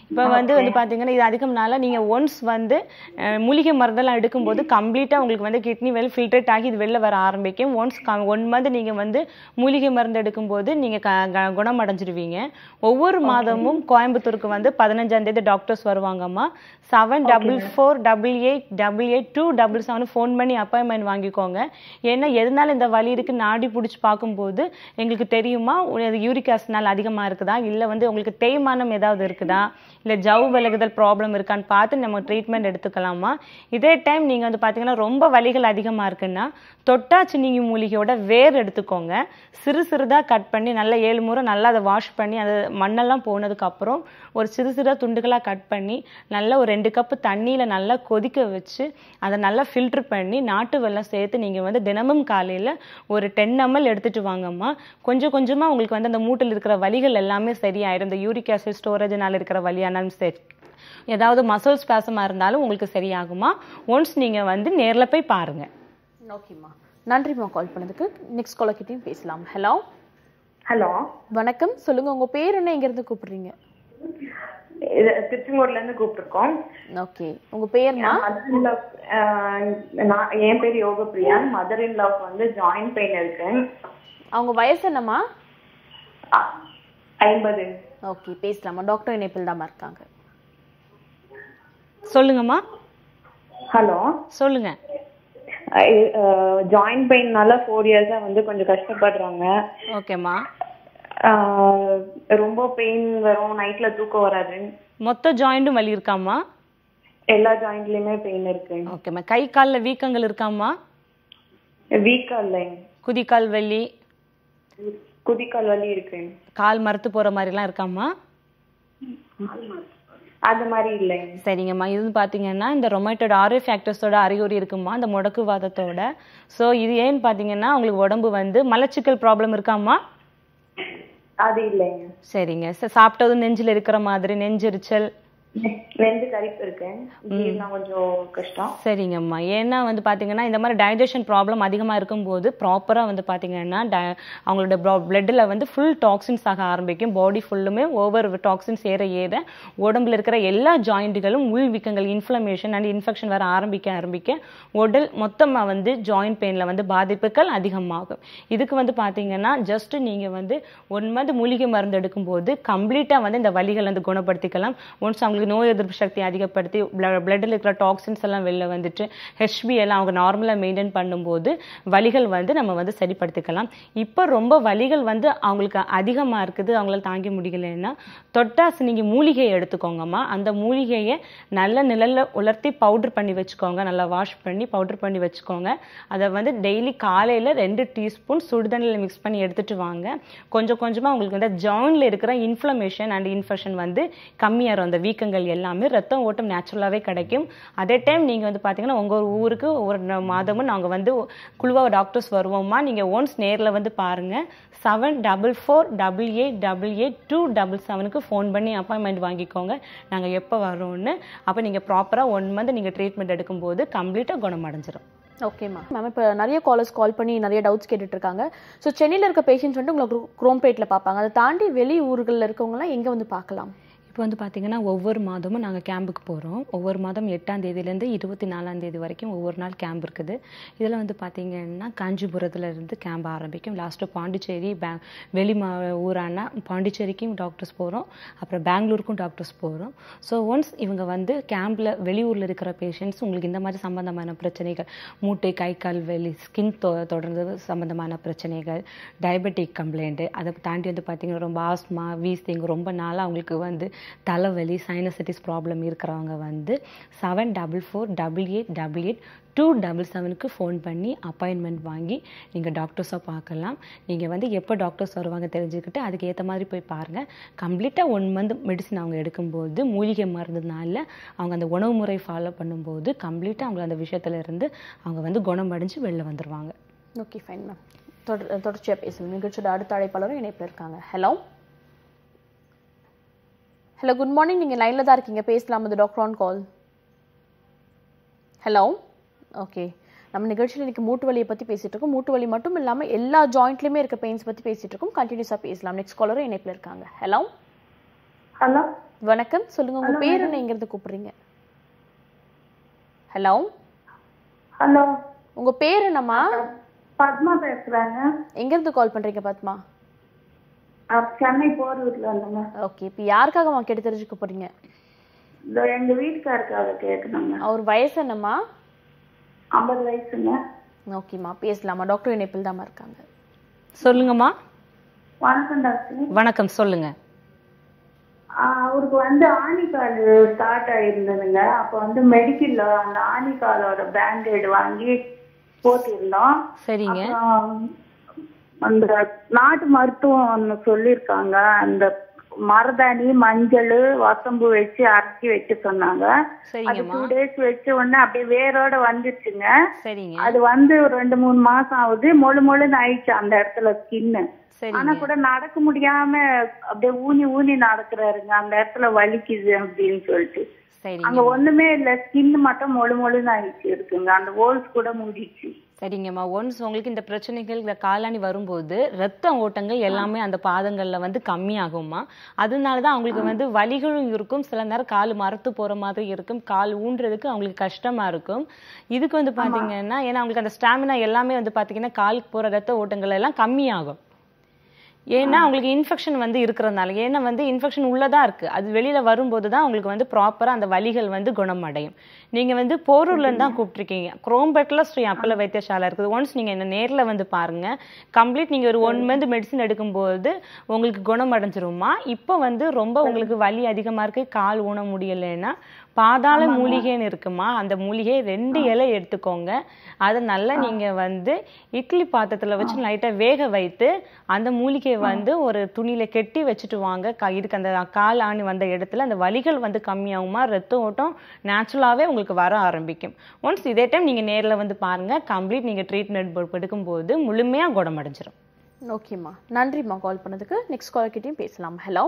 [SPEAKER 2] இப்போ வந்து வந்து பார்த்தீங்கன்னா இது அதிகம்னால நீங்கள் ஒன்ஸ் வந்து அஹ், மூலிகை மருந்தெல்லாம் எடுக்கும்போது கம்ப்ளீட்டாக உங்களுக்கு வந்து கிட்னி வெல் ஃபில்டரேட் ஆகி இது வெளில வர ஆரம்பிக்கும் ஒன்ஸ் ஒன் மந்த் நீங்கள் வந்து மூலிகை மருந்து எடுக்கும்போது நீங்கள் குணமடைஞ்சிருவீங்க ஒவ்வொரு மாதமும் கோயம்புத்தூருக்கு வந்து பதினஞ்சாம் தேதி டாக்டர்ஸ் வருவாங்கம்மா seven double four double eight double eight two double seven phone பண்ணி அப்பாயின்மெண்ட் வாங்கிக்கோங்க ஏன்னா எதனால இந்த வலி இருக்கு நாடி பிடிச்சி பார்க்கும்போது எங்களுக்கு தெரியுமா யூரிக் ஆசிட்னால அதிகமாக இருக்குதா இல்லை வந்து உங்களுக்கு தேய்மானம் ஏதாவது இருக்குதா இல்லை ஜவ் விலகுதல் ப்ராப்ளம் இருக்கான்னு பார்த்து நம்ம ட்ரீட்மெண்ட் எடுத்துக்கலாமா இதே டைம் நீங்கள் வந்து பார்த்தீங்கன்னா ரொம்ப வலிகள் அதிகமாக இருக்குன்னா தொட்டாச்சினிங்கி மூலிகையோட வேர் எடுத்துக்கோங்க சிறு சிறுதாக கட் பண்ணி நல்லா ஏழு முறை நல்லா அதை வாஷ் பண்ணி அது மண்ணெல்லாம் போனதுக்கப்புறம் ஒரு சிறு சிறு துண்டுகளாக கட் பண்ணி நல்லா ஒரு ரெண்டு கப்பு தண்ணியில் நல்லா கொதிக்க வச்சு அதை நல்லா ஃபில்டர் பண்ணி நாட்டு வெல்லம் சேர்த்து நீங்கள் வந்து தினமும் காலையில் ஒரு டென் எம்எல் எடுத்துட்டு வாங்கம்மா கொஞ்சம் கொஞ்சமாக உங்களுக்கு வந்து அந்த மூட்டில் இருக்கிற வலிகள் எல்லாமே சரியாயிடும் இந்த யூரிக் ஆசிட் ஸ்டோரேஜ்னால இருக்கிற வலியானாலும் சரி ஏதாவது மசில் ஸ்பேசமாக இருந்தாலும் உங்களுக்கு சரியாகுமா ஒன்ஸ் நீங்கள் வந்து நேரில் போய் பாருங்கள்
[SPEAKER 1] ஓகேம்மா நன்றிம்மா கால் பண்ணதுக்கு நெக்ஸ்ட் காலர் கிட்டயும் பேசலாம் ஹலோ
[SPEAKER 8] ஹலோ
[SPEAKER 1] வணக்கம் சொல்லுங்க உங்க பேர் என்ன எங்க இருந்து கூப்பிடுறீங்க
[SPEAKER 8] இது திருச்செங்கோடுல இருந்து கூப்பிட்டுருக்கோம்
[SPEAKER 1] ஓகே உங்க பேர்மா
[SPEAKER 8] மதர் இன் நான் என் பேர் யோக பிரியா மதர் இன் லாவுக்கு வந்து ஜாயிண்ட் பெயின் இருக்கு
[SPEAKER 1] அவங்க வயசு என்னம்மா
[SPEAKER 8] அ- ஐம்பது
[SPEAKER 1] ஓகே பேசலாமா டாக்டர் இணைப்பில் தான் இருக்காங்க
[SPEAKER 2] சொல்லுங்கம்மா
[SPEAKER 8] ஹலோ
[SPEAKER 2] சொல்லுங்க
[SPEAKER 8] ஜாயிண்ட் பெயின்னால ஃபோர் இயர்ஸா வந்து கொஞ்சம் கஷ்டப்படுறாங்க
[SPEAKER 2] ஓகேம்மா
[SPEAKER 8] அஹ், ரொம்ப பெயின் வரும் நைட்ல தூக்கம் வராது
[SPEAKER 2] மொத்த ஜாயிண்ட்டும் வலி இருக்காம்மா
[SPEAKER 8] எல்லா ஜாயிண்ட்லயுமே பெயின் இருக்கு
[SPEAKER 2] ஓகேம்மா கை காலில் வீக்கங்கள் இருக்காம்மா
[SPEAKER 8] வீக்கா இல்லைங்க
[SPEAKER 2] குதிக்கால் வலி
[SPEAKER 8] குதிக்கால் வலி இருக்கு
[SPEAKER 2] கால் மரத்து போகிற மாதிரிலாம் இருக்காம்மா
[SPEAKER 8] அது மாதிரி இல்லைங்க
[SPEAKER 2] சரிங்கம்மா இது பார்த்தீங்கன்னா இந்த ரொமேட்டோட ஆரோ ஃபேக்டர்ஸோட அறிகுறி இருக்குமா இந்த முடக்குவாதத்தோட ஸோ இது ஏன்னு பார்த்தீங்கன்னா உங்களுக்கு உடம்பு வந்து மலச்சிக்கல் ப்ராப்ளம் இருக்காம்மா
[SPEAKER 8] அது இல்லைங்க
[SPEAKER 2] சரிங்க ச- சாப்பிட்டதும் நெஞ்சில் இருக்கிற மாதிரி நெஞ்செரிச்சல்
[SPEAKER 8] நெஞ்சு கரிப்பு இருக்கு ஜீரணம் கொஞ்சம் கஷ்டம்
[SPEAKER 2] சரிங்கம்மா ஏன்னா வந்து பார்த்தீங்கன்னா இந்த மாதிரி டைஜஷன் ப்ராப்ளம் அதிகமாக இருக்கும்போது ப்ராப்பராக வந்து பார்த்தீங்கன்னா di- அவங்களோட பிளட்டில் வந்து ஃபுல் டாக்ஸின்ஸ் ஆக ஆரம்பிக்கும் பாடி ஃபுல்லுமே ஓவர் டாக்ஸின்ஸ் ஏற ஏற உடம்புல இருக்கிற எல்லா ஜாயிண்ட்டுகளும் உள் வீக்கங்கள் இன்ஃப்ளமேஷன் அண்ட் இன்ஃபெக்ஷன் வர ஆரம்பிக்க ஆரம்பிக்க உடல் மொத்தமாக வந்து ஜாயிண்ட் பெயினில் வந்து பாதிப்புகள் அதிகமாகும் இதுக்கு வந்து பார்த்தீங்கன்னா ஜஸ்ட் நீங்கள் வந்து ஒன் மந்த் மூலிகை மருந்து எடுக்கும்போது கம்ப்ளீட்டாக வந்து இந்த வலிகள் வந்து குணப்படுத்திக்கலாம் ஒன்ஸ் அவங்களுக்கு நோய் எதிர்ப்பு சக்தி அதிகப்படுத்தி பிளட்டில் இருக்கிற டாக்ஸின்ஸ் எல்லாம் வெளில வந்துட்டு ஹெச்பி எல்லாம் அவங்க நார்மலாக மெயின்டைன் பண்ணும்போது வலிகள் வந்து நம்ம வந்து சரிப்படுத்திக்கலாம் இப்போ ரொம்ப வலிகள் வந்து அவங்களுக்கு அதிகமாக இருக்குது அவங்களால தாங்கி முடியலைன்னா தொட்டாசு நீங்கள் மூலிகையை எடுத்துக்கோங்கம்மா அந்த மூலிகையை நல்ல நிழல்ல உலர்த்தி பவுடர் பண்ணி வச்சுக்கோங்க நல்லா வாஷ் பண்ணி பவுடர் பண்ணி வச்சுக்கோங்க அதை வந்து டெய்லி காலையில் ரெண்டு டீஸ்பூன் சுடுதண்ணியில் மிக்ஸ் பண்ணி எடுத்துட்டு வாங்க கொஞ்சம் கொஞ்சமாக உங்களுக்கு வந்து ஜாயின்ல இருக்கிற இன்ஃப்ளமேஷன் அண்ட் இன்ஃபெக்ஷன் வந்து கம்மியாகும் அந்த வீக்கங்கள் எல்லாமே ரத்தம் ஓட்டம் நேச்சுரலாகவே கிடைக்கும் அதே டைம் நீங்கள் வந்து பார்த்தீங்கன்னா உங்கள் ஊருக்கு ஒரு ந- மாதமும் நாங்கள் வந்து குழுவாக டாக்டர்ஸ் வருவோம்மா நீங்கள் ஒன்ஸ் நேரில் வந்து பாருங்கள் seven double four double eight double eight two double செவனுக்கு ஃபோன் பண்ணி அப்பாயின்மெண்ட் வாங்கிக்கோங்க நாங்கள் எப்போ வரோன்னு அப்போ நீங்கள் ப்ராப்பராக ஒன் மந்த் நீங்கள் ட்ரீட்மெண்ட் எடுக்கும்போது கம்ப்ளீட்டாக குணமடைஞ்சிரும்
[SPEAKER 1] ஓகேம்மா மேம் இப்போ நிறைய காலர்ஸ் கால் பண்ணி நிறைய டவுட்ஸ் கேட்டுட்டு இருக்காங்க ஸோ சென்னையில் இருக்க பேஷண்ட்ஸ் வந்துட்டு உங்களை குரோம்பேட்டில் பார்ப்பாங்க அதை தாண்டி வெளி ஊர்களில் இருக்கவங்கலாம் எங்கே வந்து பார்க்கலாம்
[SPEAKER 2] இப்போ வந்து பார்த்தீங்கன்னா ஒவ்வொரு மாதமும் நாங்கள் கேம்புக்கு போகிறோம் ஒவ்வொரு மாதம் எட்டாம் தேதியிலேருந்து இருபத்தி நாலாம் தேதி வரைக்கும் ஒவ்வொரு நாள் கேம்ப் இருக்குது இதில் வந்து பார்த்தீங்கன்னா காஞ்சிபுரத்துல இருந்து கேம்ப் ஆரம்பிக்கும் லாஸ்ட்டு பாண்டிச்சேரி பே வெளி மா ஊரான பாண்டிச்சேரிக்கும் டாக்டர்ஸ் போகிறோம் அப்புறம் பெங்களூருக்கும் டாக்டர்ஸ் போகிறோம் ஸோ ஒன்ஸ் இவங்க வந்து கேம்பில் வெளியூரில் இருக்கிற பேஷண்ட்ஸ் உங்களுக்கு இந்த மாதிரி சம்பந்தமான பிரச்சனைகள் மூட்டை கை கால் வலி ஸ்கின் தொ தொடர்ந்து சம்பந்தமான பிரச்சனைகள் டயபெட்டிக் கம்ப்ளைண்ட்டு அதை தாண்டி வந்து பார்த்தீங்கன்னா ரொம்ப ஆஸ்மா வீசிங் ரொம்ப நாளாக அவங்களுக்கு வந்து தலைவலி சைனசைட்டிஸ் ப்ராப்ளம் இருக்கிறவங்க வந்து seven double four double eight double eight two double செவனுக்கு ஃபோன் பண்ணி அப்பாயின்மெண்ட் வாங்கி நீங்கள் டாக்டர்ஸை பார்க்கலாம் நீங்கள் வந்து எப்போ டாக்டர்ஸ் வருவாங்க தெரிஞ்சுக்கிட்டு அதுக்கு ஏற்ற மாதிரி போய் பாருங்கள் கம்ப்ளீட்டாக ஒன் மந்த் மெடிசன் அவங்க எடுக்கும்போது மூலிகை மருந்துனால அவங்க அந்த உணவு முறை ஃபாலோ பண்ணும்போது கம்ப்ளீட்டாக அவங்க அந்த விஷயத்துல இருந்து அவங்க வந்து குணமடைஞ்சு வெளில வந்துடுவாங்க
[SPEAKER 1] ஓகே ஃபைன் மேம் தொடர் தொடர்ச்சியாக பேசணும் நிகழ்ச்சியோட அடுத்த அழைப்பாளரும் இணைப்பில் இருக்காங்க ஹலோ ஹலோ குட் மார்னிங் நீங்கள் லைனில் தான் இருக்கீங்க பேசலாம் அது doctor on call hello okay நம்ம நிகழ்ச்சியில் இன்னைக்கு மூட்டு வலியை பற்றி பேசிட்டு இருக்கோம் மூட்டு வலி மட்டும் இல்லாமல் எல்லா ஜாயிண்ட்லையுமே இருக்க பெயின்ஸ் பற்றி பேசிட்டு இருக்கோம் கண்டினியூஸாக பேசலாம் நெக்ஸ்ட் காலரும் இணைப்பில் இருக்காங்க ஹலோ
[SPEAKER 9] ஹலோ
[SPEAKER 1] வணக்கம் சொல்லுங்க உங்க பேர் என்ன எங்க இருந்து கூப்பிடுறீங்க ஹலோ
[SPEAKER 9] ஹலோ
[SPEAKER 1] உங்க பேர் என்னம்மா
[SPEAKER 9] பத்மா பேசுறாங்க
[SPEAKER 1] எங்க இருந்து கால் பண்றீங்க பத்மா
[SPEAKER 9] அஹ் சென்னை போரூர்ல இருந்துங்க
[SPEAKER 1] ஓகே இப்போ யாருக்காகம்மா கேட்டு தெரிஞ்சுக்க போறீங்க
[SPEAKER 9] இதோ எங்க வீட்டுக்காருக்காக கேட்கணுங்க
[SPEAKER 1] அவர் வயசு என்னம்மா
[SPEAKER 9] ஐம்பது வயசுங்க
[SPEAKER 1] ஓகேம்மா பேசலாமா டாக்டர் இணைப்பில் தாம்மா இருக்காங்க
[SPEAKER 2] சொல்லுங்கம்மா
[SPEAKER 9] வணக்கம் டாக்டர்
[SPEAKER 2] வணக்கம் சொல்லுங்க
[SPEAKER 9] ஆஹ் அவருக்கு வந்து ஆணிக்கால் ஸ்டார்ட் ஆயிருந்ததுங்க அப்போ வந்து மெடிக்கல்ல அந்த ஆணிக்காலோட பேண்டேடு வாங்கி போட்டிருந்தோம்
[SPEAKER 2] சரிங்க
[SPEAKER 9] அப்புறம் அந்த நாட்டு மருத்துவம் ஒன்று சொல்லியிருக்காங்க அந்த மருதாணி மஞ்சள் வசம்பு வச்சு அரைச்சி வைக்க சொன்னாங்க அது
[SPEAKER 2] சரிங்கம்மா
[SPEAKER 9] டூ டேஸ் வச்ச உடனே அப்படியே வேரோட வந்துச்சுங்க
[SPEAKER 2] சரிங்க
[SPEAKER 9] அது வந்து ஒரு ரெண்டு மூணு மாசம் ஆகுது மொழு மொழுன்னு ஆயிடுச்சு அந்த இடத்துல ஸ்கின்னு ஆனா
[SPEAKER 2] சரிங்க
[SPEAKER 9] கூட நடக்க முடியாம அப்படியே ஊனி ஊனி நடக்கிறாருங்க அந்த இடத்துல வலிக்குது அப்படின்னு சொல்லிட்டு அங்க
[SPEAKER 2] சரிங்க
[SPEAKER 9] ஒண்ணுமே இல்ல ஸ்கின் மட்டும் மொழு மொழுன்னு ஆயிடுச்சு இருக்குங்க அந்த ஹோல்ஸ் கூட மூடிச்சு
[SPEAKER 2] சரிங்கம்மா ஒன்ஸ் உங்களுக்கு இந்த பிரச்சனைகள் இந்த காலாணி வரும்போது ரத்த ஓட்டங்கள் எல்லாமே அந்த பாதங்கள்ல வந்து கம்மியாகும்மா அதனால தான் அவங்களுக்கு வந்து வலிகளும் இருக்கும் சில நேரம் கால் மரத்து போற மாதிரி இருக்கும் கால் ஊன்றதுக்கு அவங்களுக்கு கஷ்டமா இருக்கும் இதுக்கு வந்து பாத்தீங்கன்னா ஏன்னா அவங்களுக்கு அந்த ஸ்டாமினா எல்லாமே வந்து பாத்தீங்கன்னா காலுக்கு போற ரத்த ஓட்டங்கள் எல்லாம் கம்மியாகும் ஏன்னா அவங்களுக்கு இன்ஃபெக்ஷன் வந்து இருக்கிறதுனால ஏன்னா வந்து இன்ஃபெக்ஷன் உள்ளதா இருக்கு அது வெளியில வரும்போது தான் உங்களுக்கு வந்து ப்ராப்பரா அந்த வலிகள் வந்து குணமடையும் நீங்க வந்து போரூர்ல இருந்து தான் கூப்பிட்டுருக்கீங்க குரோம்பேட்ல ஸ்ரீ அப்பல வைத்தியசாலை இருக்குது ஒன்ஸ் நீங்க என்ன நேர்ல வந்து பாருங்க கம்ப்ளீட் நீங்க ஒரு ஒன் மந்த் மெடிசன் எடுக்கும்போது உங்களுக்கு குணமடைஞ்சிருமா இப்போ வந்து ரொம்ப உங்களுக்கு வலி அதிகமா இருக்கு கால் ஊன முடியலைன்னா பாதாள மூலிகைன்னு இருக்குமா அந்த மூலிகை ரெண்டு இலை எடுத்துக்கோங்க அதை நல்லா நீங்க வந்து இட்லி பாத்திரத்துல வச்சு லைட்டா வேக வைத்து அந்த மூலிகையை வந்து ஒரு துணியில கெட்டி வச்சுட்டு வாங்க க- இதுக்கு அந்த கால் ஆணி வந்த இடத்துல அந்த வலிகள் வந்து கம்மியாகுமா ரத்த ஓட்டம் நேச்சுரலாவே உங்களுக்கு வர ஆரம்பிக்கும் ஒன்ஸ் இதே டைம் நீங்க நேர்ல வந்து பாருங்க கம்ப்ளீட் நீங்க ட்ரீட்மெண்ட் எடுக்கும்போது முழுமையா குணமடைஞ்சிரும்
[SPEAKER 1] ஓகேம்மா நன்றிம்மா கால் பண்ணதுக்கு நெக்ஸ்ட் கால் கிட்டயும் பேசலாம் ஹலோ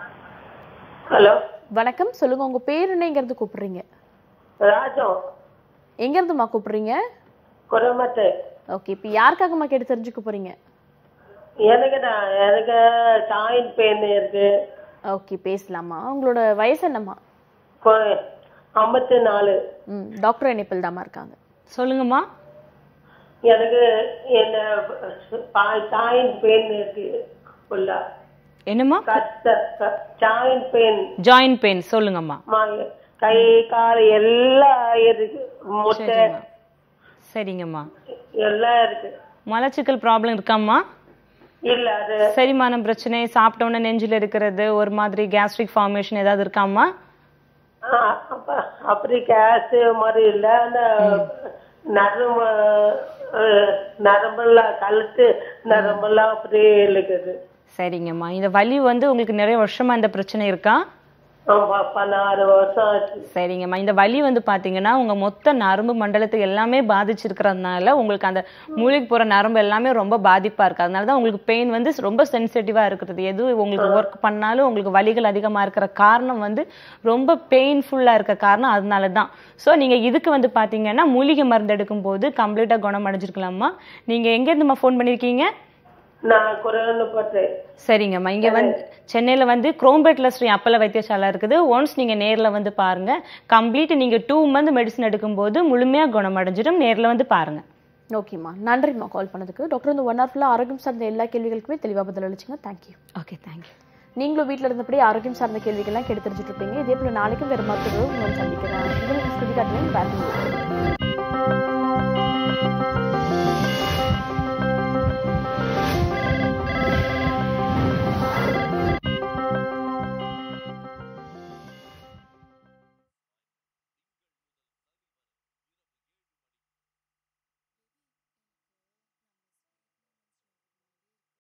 [SPEAKER 6] ஹலோ
[SPEAKER 1] வணக்கம் சொல்லுங்க உங்க பேர் என்ன எங்க இருந்து கூப்பிடுறீங்க
[SPEAKER 6] ராஜம்
[SPEAKER 1] எங்க இருந்துமா கூப்பிடுறீங்க
[SPEAKER 6] குரமத்து
[SPEAKER 1] ஓகே இப்போ யாருக்காகம்மா கேட்டு தெரிஞ்சுக்க போறீங்க
[SPEAKER 6] எனக்கு நான் எனக்கு ஜாயிண்ட் பெயின் இருக்கு
[SPEAKER 1] ஓகே பேசலாமா உங்களோட வயசு என்னம்மா
[SPEAKER 6] கொ- ஐம்பத்தி நாலு
[SPEAKER 1] ம் டாக்டர் இணைப்பில் தாம்மா இருக்காங்க
[SPEAKER 2] சொல்லுங்கம்மா
[SPEAKER 6] எனக்கு என்ன ஜாயிண்ட் பெயின் இருக்கு ஃபுல்லா
[SPEAKER 2] என்னம்மா
[SPEAKER 6] கத்த ஜாயிண்ட் பெயின்
[SPEAKER 2] ஜாயிண்ட் பெயின் சொல்லுங்கம்மா
[SPEAKER 6] கை கால் எல்லாம் இருக்கு முட்டை
[SPEAKER 2] சரிம்மா சரிங்கம்மா
[SPEAKER 6] எல்லாம் இருக்கு
[SPEAKER 2] மலச்சிக்கல் ப்ராப்ளம் இருக்காம்மா
[SPEAKER 6] இல்ல அது
[SPEAKER 2] செரிமானம் பிரச்சனை சாப்பிட்ட உடனே நெஞ்சில இருக்கிறது ஒரு மாதிரி கேஸ்ட்ரிக் ஃபார்மேஷன் ஏதாவது இருக்காம்மா
[SPEAKER 6] ஆ, அப்ப- அப்படி கேஸ் மாதிரி இல்ல அந்த நரம்பு அஹ், நரம்பெல்லாம் கழுத்து நரம்பெல்லாம் அப்படியே இழுக்குது
[SPEAKER 2] சரிங்கம்மா இந்த வலி வந்து உங்களுக்கு நிறைய வருஷமா இந்த பிரச்சனை இருக்கா
[SPEAKER 6] ஆமா, பதினாறு வருஷம் ஆச்சு
[SPEAKER 2] சரிங்கம்மா இந்த வலி வந்து பாத்தீங்கன்னா உங்க மொத்த நரம்பு மண்டலத்தை எல்லாமே பாதிச்சிருக்கிறதுனால உங்களுக்கு அந்த மூளைக்கு போற நரம்பு எல்லாமே ரொம்ப பாதிப்பா இருக்கு அதனால தான் உங்களுக்கு பெயின் வந்து ரொம்ப சென்சிட்டிவா இருக்கிறது எது உங்களுக்கு ஒர்க் பண்ணாலும் உங்களுக்கு வலிகள் அதிகமா இருக்கிற காரணம் வந்து ரொம்ப பெயின்ஃபுல்லா இருக்க காரணம் அதனால தான் ஸோ நீங்க இதுக்கு வந்து பாத்தீங்கன்னா மூலிகை மருந்து எடுக்கும் போது கம்ப்ளீட்டா குணமடைஞ்சிருக்கலாமா நீங்க எங்க இருந்துமா ஃபோன் பண்ணிருக்கீங்க
[SPEAKER 6] நான் குரல்னு போட்டேன்
[SPEAKER 2] சரிங்கம்மா இங்க வந்து சென்னையில வந்து குரோம்பேட்ல ஸ்ரீ அப்பல வைத்தியசாலை இருக்குது ஒன்ஸ் நீங்க நேர்ல வந்து பாருங்க கம்ப்ளீட் நீங்க டூ மந்த் மெடிசன் எடுக்கும்போது முழுமையா குணமடைஞ்சிடும் நேர்ல வந்து பாருங்க
[SPEAKER 1] ஓகேம்மா நன்றிம்மா கால் பண்ணதுக்கு டாக்டர் இந்த ஒன் ஹவர் ஃபுல்லாக ஆரோக்கியம் சார்ந்த எல்லா கேள்விகளுக்குமே தெளிவாக பதில் அளிச்சிங்க தேங்க்யூ
[SPEAKER 2] ஓகே தேங்க்யூ
[SPEAKER 1] நீங்களும் வீட்டில் இருந்தபடி ஆரோக்கியம் சார்ந்த கேள்விகள்லாம் கேட்டு தெரிஞ்சுட்டு இருப்பீங்க இதே போல நாளைக்கும் வேறு மருத்துவர்கள் உங்களை சந்திக்கிறேன் இது ஸ்ருதிகாட்டின் பேட்டிங்